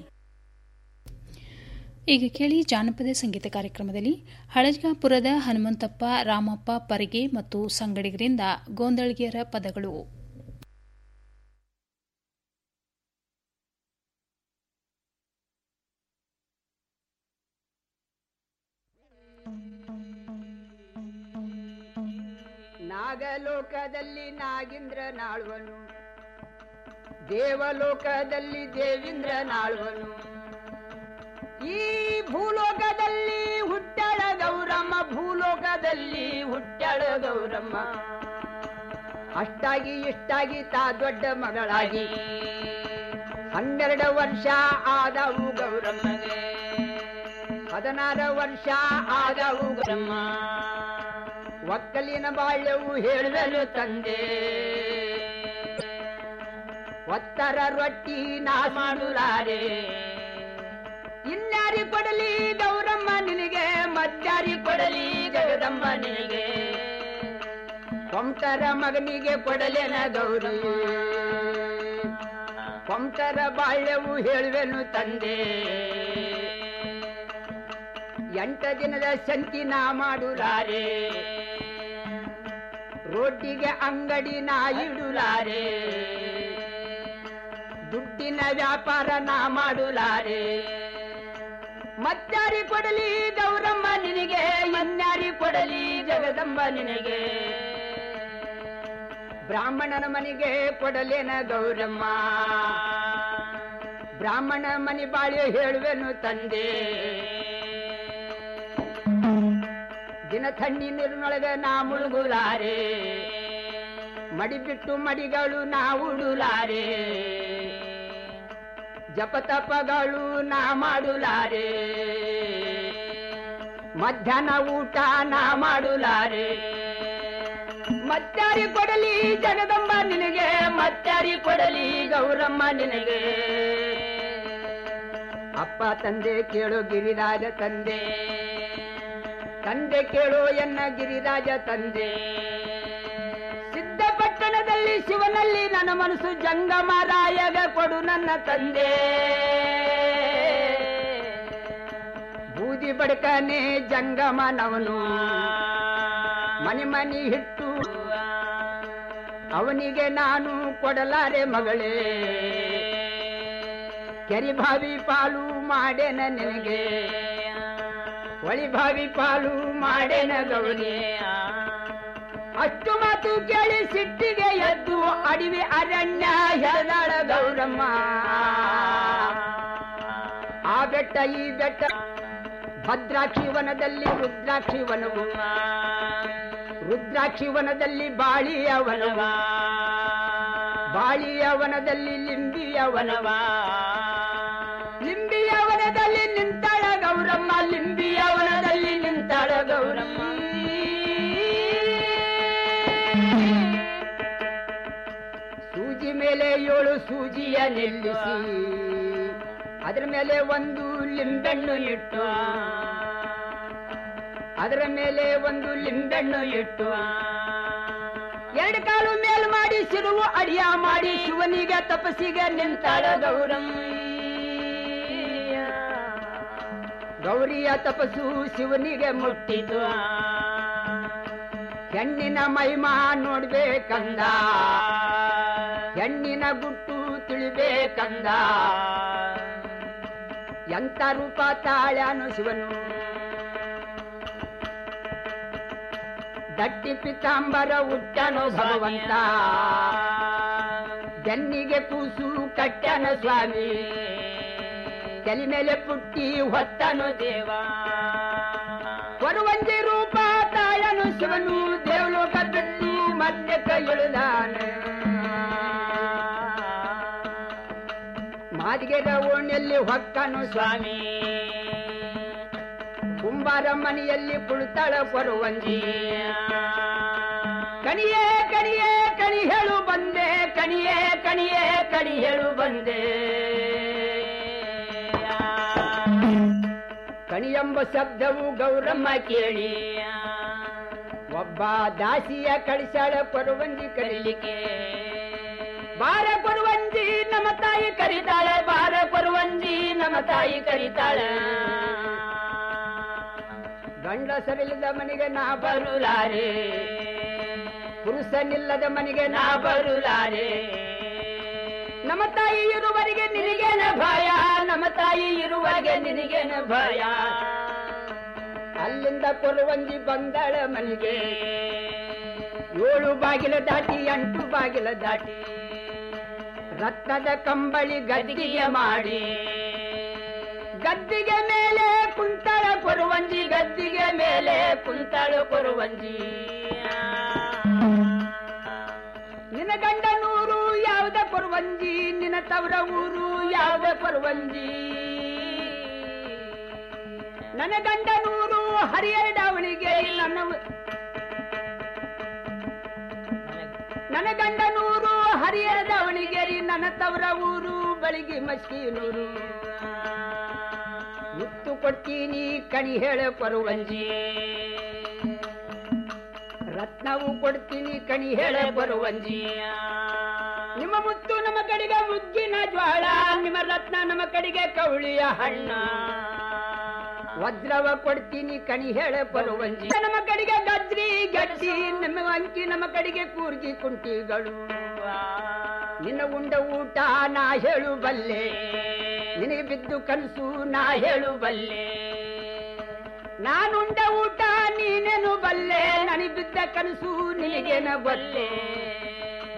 ಈಗ ಕೇಳಿ ಜಾನಪದ ಸಂಗೀತ ಕಾರ್ಯಕ್ರಮದಲ್ಲಿ ಹಳಜ್ಗಾಪುರದ ಹನುಮಂತಪ್ಪ ರಾಮಪ್ಪ ಪರಿಗೆ ಮತ್ತು ಸಂಗಡಿಗರಿಂದ ಗೋಂದಳಿಗೆಯರ ಪದಗಳು ನಾಗಲೋಕದಲ್ಲಿ ನಾಗೇಂದ್ರ ನಾಳ್ವನು ದೇವಲೋಕದಲ್ಲಿ ದೇವೇಂದ್ರ ನಾಳ್ವನು ಈ ಭೂಲೋಕದಲ್ಲಿ ಹುಟ್ಟಳ ಗೌರಮ್ಮ ಭೂಲೋಕದಲ್ಲಿ ಹುಟ್ಟಳ ಗೌರಮ್ಮ ಅಷ್ಟಾಗಿ ಇಷ್ಟಾಗಿ ತಾ ದೊಡ್ಡ ಮಗಳಾಗಿ ಹನ್ನೆರಡು ವರ್ಷ ಆದವು ಗೌರಮ್ಮಗೆ ಹದಿನಾರು ವರ್ಷ ಆದವು ಗೌರಮ್ಮ ಒಕ್ಕಲಿನ ಬಾಳ್ಯವು ಹೇಳುವೆನು ತಂದೆ ಒತ್ತರ ರೊಟ್ಟಿ ನಾ ಮಾಡುಲಾರೆ ಇನ್ಯಾರಿ ಕೊಡಲಿ ಗೌರಮ್ಮ ನಿನಗೆ ಮದ್ದಾರಿ ಕೊಡಲಿ ಜಗದಮ್ಮ ನಿನಗೆ ಕೊಂಟರ ಮಗನಿಗೆ ಕೊಡಲೇನ ಗೌರಿ ಕೊಂಟರ ಬಾಳ್ಯವು ಹೇಳುವೆನು ತಂದೆ ಎಂಟ ದಿನದ ಸಂತಿ ನಾ ಮಾಡುಲಾರೆ ರೋಟಿಗೆ ಅಂಗಡಿ ನಾ ಇಡುಲಾರೆ ದುಡ್ಡಿನ ವ್ಯಾಪಾರ ನಾ ಮಾಡುಲಾರೆ ಮತ್ತಾರಿ ಕೊಡಲಿ ಗೌರಮ್ಮ ನಿನಗೆ ಇನ್ಯಾರಿ ಕೊಡಲಿ ಜಗದಂಬ ನಿನಗೆ ಬ್ರಾಹ್ಮಣನ ಮನೆಗೆ ಕೊಡಲೇನ ಗೌರಮ್ಮ ಬ್ರಾಹ್ಮಣ ಮನೆ ಬಾಳಿ ಹೇಳುವೆನು ತಂದೆ ದಿನ ಥಣ್ಣಿ ನೀರಿನೊಳಗೆ ನಾ ಮುಳುಗುಲಾರೆ ಮಡಿ ಬಿಟ್ಟು ಮಡಿಗಳು ನಾ ಉಡುಲಾರೆ ಜಪತಪಗಳು ನಾ ಮಾಡುಲಾರೆ ಮಧ್ಯಾಹ್ನ ಊಟ ನಾ ಮಾಡುಲಾರೆ ಮತ್ತಾರಿ ಕೊಡಲಿ ಜಗದಂಬ ನಿನಗೆ ಮತ್ತಾರಿ ಕೊಡಲಿ ಗೌರಮ್ಮ ನಿನಗೆ ಅಪ್ಪ ತಂದೆ ಕೇಳು ಗಿರಿರಾಜ ತಂದೆ ತಂದೆ ಕೇಳು ಎನ್ನ ಗಿರಿರಾಜ ತಂದೆ ಸಿದ್ಧಪಟ್ಟಣದಲ್ಲಿ ಶಿವನಲ್ಲಿ ನನ್ನ ಮನಸ್ಸು ಜಂಗಮರಾಯಗ ಕೊಡು ನನ್ನ ತಂದೆ ಬೂದಿ ಬಡಕನೆ ಜಂಗಮನವನು ಮನೆ ಮನಿ ಹಿಟ್ಟು ಅವನಿಗೆ ನಾನು ಕೊಡಲಾರೆ ಮಗಳೇ ಕೆರಿ ಬಾವಿ ಪಾಲು ಮಾಡೇನ ನಿನಗೆ ಒಳಿ ಬಾವಿ ಪಾಲು ಮಾಡೇನ ಗೌರಿ ಅಷ್ಟು ಮಾತು ಕೇಳಿ ಸಿಟ್ಟಿಗೆ ಎದ್ದು ಅಡವಿ ಅರಣ್ಯ ಹೆರದಾಳ ಗೌರಮ್ಮ ಆ ಬೆಟ್ಟ ಈ ಬೆಟ್ಟ ಭದ್ರಾಕ್ಷಿ ವನದಲ್ಲಿ ರುದ್ರಾಕ್ಷಿ ವನವು ರುದ್ರಾಕ್ಷಿ ವನದಲ್ಲಿ ಬಾಳಿಯ ವನವ ಬಾಳಿಯ ವನದಲ್ಲಿ ಲಿಂಬಿಯ ವನವ ಲಿಂಬಿಯ ವನದಲ್ಲಿ ನಿಂತಾಳ ಗೌರಮ್ಮ ಲಿಂಬಿಯ ವನದಲ್ಲಿ ನಿಂತಾಳ ಗೌರಮ್ಮ ಸೂಜಿ ಮೇಲೆ ಏಳು ಸೂಜಿಯ ನಿಲ್ಲಿಸಿ ಅದರ ಮೇಲೆ ಒಂದು ಲಿಂಬೆಣ್ಣು ಇಟ್ಟು ಅದರ ಮೇಲೆ ಒಂದು ಲಿಂಬೆಣ್ಣು ಇಟ್ಟು ಎರಡು ಕಾಲು ಮೇಲ್ ಮಾಡಿ ಸಿರುವು ಅಡಿಯ ಮಾಡಿ ಶಿವನಿಗೆ ತಪಸ್ಸಿಗೆ ನಿಂತಾಳ ಗೌರಮ್ಮ ಗೌರಿಯ ತಪಸ್ಸು ಶಿವನಿಗೆ ಮುಟ್ಟಿತು ಹೆಣ್ಣಿನ ಮಹಿಮಾ ನೋಡ್ಬೇಕಂದ ಹೆಣ್ಣಿನ ಗುಟ್ಟು ತಿಳಿಬೇಕಂದ ಎಂತ ರೂಪ ತಾಳ್ಯಾನು ಶಿವನು ದಟ್ಟಿ ಪಿತಾಂಬರ ಉಟ್ಟನು ಭಗವಂತ ಜನ್ನಿಗೆ ಕೂಸು ಕಟ್ಟನ ಸ್ವಾಮಿ ತಲೆ ಮೇಲೆ ಪುಟ್ಟಿ ಹೊತ್ತನು ದೇವ ಕೊರುವಂಜಿ ರೂಪ ತಾಯನು ಶಿವನು ದೇವಲೋಕ ಬಿಟ್ಟು ಮತ್ತೆ ಕೈ ಇಳಿದಾನ ಮಾದಿಗೆದ ಓಣಿಯಲ್ಲಿ ಹೊಕ್ಕನು ಸ್ವಾಮಿ ಕುಂಬಾರ ಮನೆಯಲ್ಲಿ ಕುಳಿತಾಳ ಕೊರುವಂಜಿ ಕಣಿಯೇ ಕಣಿಯೇ ಕಣಿ ಹೇಳು ಬಂದೆ ಕಣಿಯೇ ಕಣಿಯೇ ಕಣಿ ಹೇಳು ಬಂದೆ ಕಣಿ ಎಂಬ ಶಬ್ದವು ಗೌರಮ್ಮ ಕೇಳಿ ಒಬ್ಬ ದಾಸಿಯ ಕಳಿಸಾಳ ಕೊರುವಂಜಿ ಕರೀಲಿಕ್ಕೆ ಬಾರ ಕೊರುವಂಜಿ ನಮ್ಮ ತಾಯಿ ಕರೀತಾಳೆ ಬಾರ ಕೊರುವಂಜಿ ನಮ್ಮ ತಾಯಿ ಕರೀತಾಳೆ ಗಂಡಸರಿಲ್ಲದ ಮನೆಗೆ ನಾ ಬರುಲಾರೆ ಪುರುಷನಿಲ್ಲದ ಮನೆಗೆ ನಾ ಬರುಲಾರೆ ನಮ್ಮ ತಾಯಿ ಇರುವರೆಗೆ ನಿನಗೇನ ಭಯ ನಮ್ಮ ತಾಯಿ ಇರುವರೆಗೆ ನಿನಗೇನ ಭಯ ಅಲ್ಲಿಂದ ಕೊರುವಂಜಿ ಬಂದಳ ಮನೆಗೆ ಏಳು ಬಾಗಿಲ ದಾಟಿ ಎಂಟು ಬಾಗಿಲ ದಾಟಿ ರತ್ನದ ಕಂಬಳಿ ಗದ್ದಿಗೆ ಮಾಡಿ ಗದ್ದಿಗೆ ಮೇಲೆ ಕುಂತಳ ಕೊರುವಂಜಿ ಗದ್ದಿಗೆ ಮೇಲೆ ಕುಂತಳ ಕೊರುವಂಜಿ ನಿನ್ನ ಗಂಡ ನೂರು ಯಾವ್ದ ಕೊರುವಂಜಿ ನಿನ್ನ ತವರ ಊರು ಯಾವ್ದ ಕೊರುವಂಜಿ ನನ್ನ ಗಂಡ ನೂರು ಹರಿಹರ ದಾವಣಿಗೆ ನನ್ನ ನನ್ನ ಗಂಡ ನೂರು ಹರಿಹರ ದಾವಣಿಗೆರಿ ನನ್ನ ತವರ ಊರು ಬಳಿಗಿ ಮಸ್ಕೀನೂರು ಮುತ್ತು ಕೊಡ್ತೀನಿ ಕಣಿ ಹೇಳ ಕೊರುವಂಜಿ ರತ್ನವು ಕೊಡ್ತೀನಿ ಕಣಿ ಹೇಳ ಬರುವಂಜಿ ನಿಮ್ಮ ಮುತ್ತು ನಮ್ಮ ಕಡೆಗೆ ಮುಗ್ಗಿನ ಜ್ವಾಳ ನಿಮ್ಮ ರತ್ನ ನಮ್ಮ ಕಡೆಗೆ ಕೌಳಿಯ ಹಣ್ಣ ವಜ್ರವ ಕೊಡ್ತೀನಿ ಕಣಿ ಹೇಳ ಬರುವಂಜಿ ನಮ್ಮ ಕಡೆಗೆ ಗಜ್ರಿ ಗಡ್ಡಿ ನಮ್ಮ ಅಂಕಿ ನಮ್ಮ ಕಡೆಗೆ ಕೂರ್ಗಿ ಕುಂಟಿಗಳು ನಿನ್ನ ಉಂಡ ಊಟ ನಾ ಹೇಳು ಬಲ್ಲೆ ನಿನಗೆ ಬಿದ್ದು ಕನಸು ನಾ ಹೇಳು ಬಲ್ಲೆ ನಾನುಂಡ ಊಟ ನೀನೇನು ಬಲ್ಲೆ ನನಗೆ ಬಿದ್ದ ಕನಸು ನಿನಗೇನ ಬಲ್ಲೆ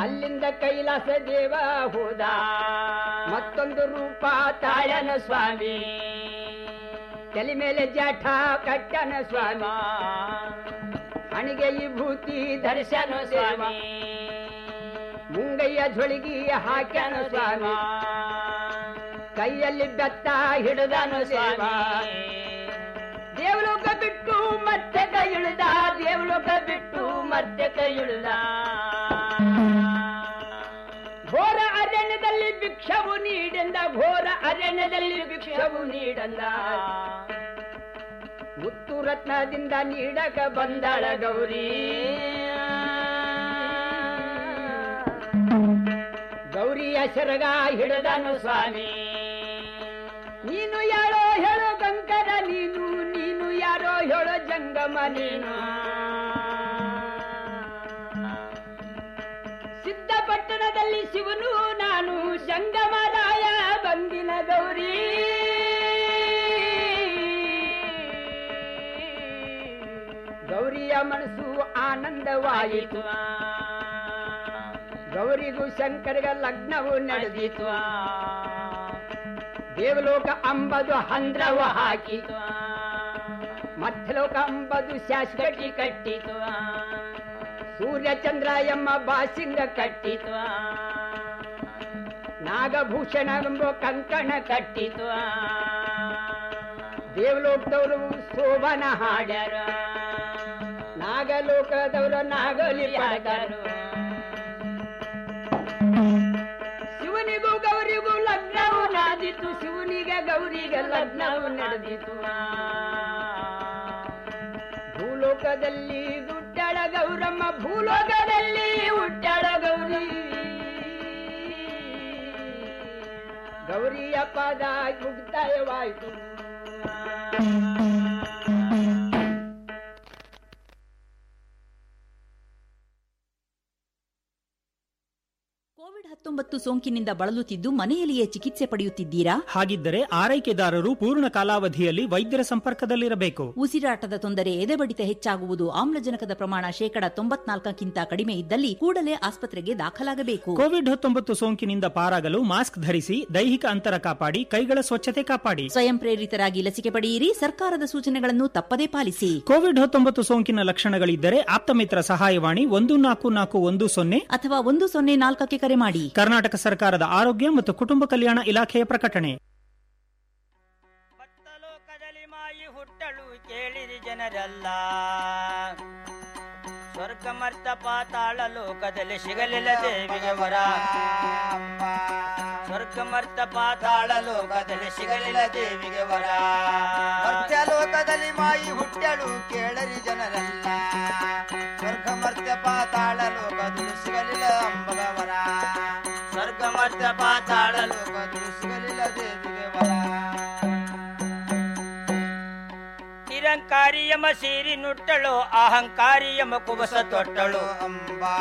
ಅಲ್ಲಿಂದ ಕೈಲಾಸ ದೇವ ಹೋದ ಮತ್ತೊಂದು ರೂಪ ತಾಯನ ಸ್ವಾಮಿ ತಲೆ ಮೇಲೆ ಜಾಠ ಕಟ್ಟನ ಸ್ವಾಮಿ ಹಣಿಗೆ ವಿಭೂತಿ ಧರಿಸನ ಸ್ವಾಮಿ ಮುಂಗಯ್ಯ ಝೊಳಗಿ ಹಾಕ್ಯಾನ ಸ್ವಾಮಿ ಕೈಯಲ್ಲಿ ಬೆತ್ತ ಹಿಡಿದನು ಸ್ವಾಮಿ ದೇವಲೋಕ ಬಿಟ್ಟು ಮತ್ತೆ ಕೈ ಇಳಿದ ದೇವಲೋಕ ಬಿಟ್ಟು ಮತ್ತೆ ಕೈ ಇಳಿದ ಘೋರ ಅರಣ್ಯದಲ್ಲಿ ಭಿಕ್ಷವು ನೀಡೆಂದ ಘೋರ ಅರಣ್ಯದಲ್ಲಿ ಭಿಕ್ಷವು ನೀಡಂದ ಮುತ್ತು ರತ್ನದಿಂದ ನೀಡಕ ಬಂದಳ ಗೌರಿ ಗೌರಿಯ ಸೆರಗ ಹಿಡಿದನು ಸ್ವಾಮಿ ನೀನು ಯಾರೋ ಹೇಳೋ ಗಂಕರ ನೀನು ನೀನು ಯಾರೋ ಹೇಳೋ ಜಂಗಮ ನೀನು ಸಿದ್ದಪಟ್ಟಣದಲ್ಲಿ ಶಿವನು ನಾನು ಸಂಗಮರಾಯ ಬಂದಿನ ಗೌರಿ ಗೌರಿಯ ಮನಸ್ಸು ಆನಂದವಾಯಿತು ಗೌರಿಗೂ ಶಂಕರಗ ಲಗ್ನವು ನಡೆದಿತು ದೇವಲೋಕ ಅಂಬದು ಹಂದ್ರವ ಹಾಕಿತು ಮಧ್ಯಲೋಕ ಅಂಬದು ಶಾಶ್ವತಿ ಕಟ್ಟಿತು ಸೂರ್ಯ ಚಂದ್ರ ಎಂಬ ಬಾಸಿಂಗ ಕಟ್ಟಿತು ನಾಗಭೂಷಣ ಎಂಬ ಕಂಕಣ ಕಟ್ಟಿತು ದೇವಲೋಕದವರು ಶೋಭನ ಹಾಡ್ಯಾರ ನಾಗಲೋಕದವರು ನಾಗಲಿ ಪಾಡ್ಯಾರು ಶಿವನಿಗೂ ಗೌರಿಗೂ ಲಗ್ನವು ನಡೆದಿತ್ತು ಶಿವನಿಗೆ ಗೌರಿಗೆ ಲಗ್ನವು ನಡೆದಿತ್ತು ಭೂಲೋಕದಲ್ಲಿ ಹುಟ್ಟಾಳ ಗೌರಮ್ಮ ಭೂಲೋಕದಲ್ಲಿ ಹುಟ್ಟಾಳ ಗೌರಿ ಗೌರಿಯ ಪದ ಮುಕ್ತಾಯವಾಯಿತು ಕೋವಿಡ್ ಹತ್ತೊಂಬತ್ತು ಸೋಂಕಿನಿಂದ ಬಳಲುತ್ತಿದ್ದು ಮನೆಯಲ್ಲಿಯೇ ಚಿಕಿತ್ಸೆ ಪಡೆಯುತ್ತಿದ್ದೀರಾ ಹಾಗಿದ್ದರೆ ಆರೈಕೆದಾರರು ಪೂರ್ಣ ಕಾಲಾವಧಿಯಲ್ಲಿ ವೈದ್ಯರ ಸಂಪರ್ಕದಲ್ಲಿರಬೇಕು ಉಸಿರಾಟದ ತೊಂದರೆ ಎದೆಬಡಿತ ಹೆಚ್ಚಾಗುವುದು ಆಮ್ಲಜನಕದ ಪ್ರಮಾಣ ಶೇಕಡ ತೊಂಬತ್ನಾಲ್ಕಕ್ಕಿಂತ ಕಡಿಮೆ ಇದ್ದಲ್ಲಿ ಕೂಡಲೇ ಆಸ್ಪತ್ರೆಗೆ ದಾಖಲಾಗಬೇಕು ಕೋವಿಡ್ ಹತ್ತೊಂಬತ್ತು ಸೋಂಕಿನಿಂದ ಪಾರಾಗಲು ಮಾಸ್ಕ್ ಧರಿಸಿ ದೈಹಿಕ ಅಂತರ ಕಾಪಾಡಿ ಕೈಗಳ ಸ್ವಚ್ಛತೆ ಕಾಪಾಡಿ ಸ್ವಯಂ ಪ್ರೇರಿತರಾಗಿ ಲಸಿಕೆ ಪಡೆಯಿರಿ ಸರ್ಕಾರದ ಸೂಚನೆಗಳನ್ನು ತಪ್ಪದೇ ಪಾಲಿಸಿ ಕೋವಿಡ್ ಹತ್ತೊಂಬತ್ತು ಸೋಂಕಿನ ಲಕ್ಷಣಗಳಿದ್ದರೆ ಆಪ್ತಮಿತ್ರ ಸಹಾಯವಾಣಿ ಒಂದು ನಾಲ್ಕು ನಾಲ್ಕು ಒಂದು ಸೊನ್ನೆ ಅಥವಾ ಒಂದು ಸೊನ್ನೆ ನಾಲ್ಕಕ್ಕೆ ಕರೆ ಮಾಡಿ ಕರ್ನಾಟಕ ಸರ್ಕಾರದ ಆರೋಗ್ಯ ಮತ್ತು ಕುಟುಂಬ ಕಲ್ಯಾಣ ಇಲಾಖೆಯ ಪ್ರಕಟಣೆ ಹುಟ್ಟಳು ಕೇಳಿರಿ ಜನರೆಲ್ಲ ಸ್ವರ್ಗ ಮರ್ತ ಪಾತಾಳ ಲೋಕದಲ್ಲಿ ಸಿಗಲಿಲ್ಲ ದೇವಿಗೆ ವರ ಸ್ವರ್ಗ ಮರ್ತ ಪಾತಾಳ ಲೋಕದಲ್ಲಿ ಸಿಗಲಿಲ್ಲ ದೇವಿಗೆ ವರ ಮರ್ತ್ಯ ಲೋಕದಲ್ಲಿ ಮಾಯಿ ಹುಟ್ಟಳು ಕೇಳರಿ ಜನರೆಲ್ಲ ಸ್ವರ್ಗ ಮರ್ತ್ಯ ಪಾತಾಳ ಲೋಕದಲ್ಲಿ ಸಿಗಲಿಲ್ಲ ಅಂಬಗವರ ಸ್ವರ್ಗ ಮರ್ತ ಪಾತಾಳ ಲೋಕದಲ್ಲಿ ಸಿಗಲಿಲ್ಲ ದೇವಿಗೆ ವರ ನಿರಂಕಾರಿ ಯಮ ಸೀರಿ ನುಟ್ಟಳು ಅಹಂಕಾರಿ ಯಮ ಕುಬಸ ತೊಟ್ಟಳು ಅಂಬಾ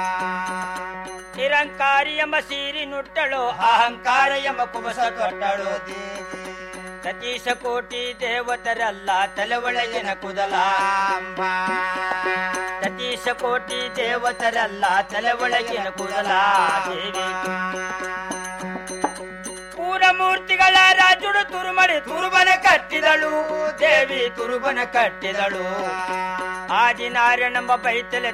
ನಿರಂಕಾರಿ ಯಮ ಸೀರಿ ನುಟ್ಟಳು ಅಹಂಕಾರ ಯಮ ಕುಬಸ ತೊಟ್ಟಳು ಸತೀಶ ಕೋಟಿ ದೇವತರಲ್ಲ ತಲೆ ಒಳಗಿನ ಕುದಲ ಸತೀಶ ಕೋಟಿ ದೇವತರಲ್ಲ ತಲೆ ಒಳಗಿನ ಕುದಲ ದೇವಿ ಮೂರ್ತಿಗಳ ರಾಜುಡು ತುರುಮಡಿ ತುರುಬನ ಕಟ್ಟಿದಳು ದೇವಿ ತುರುಬನ ಕಟ್ಟಿದಳು ಆದಿನಾರಾಯಣಂಬ ಬೈತಲೆ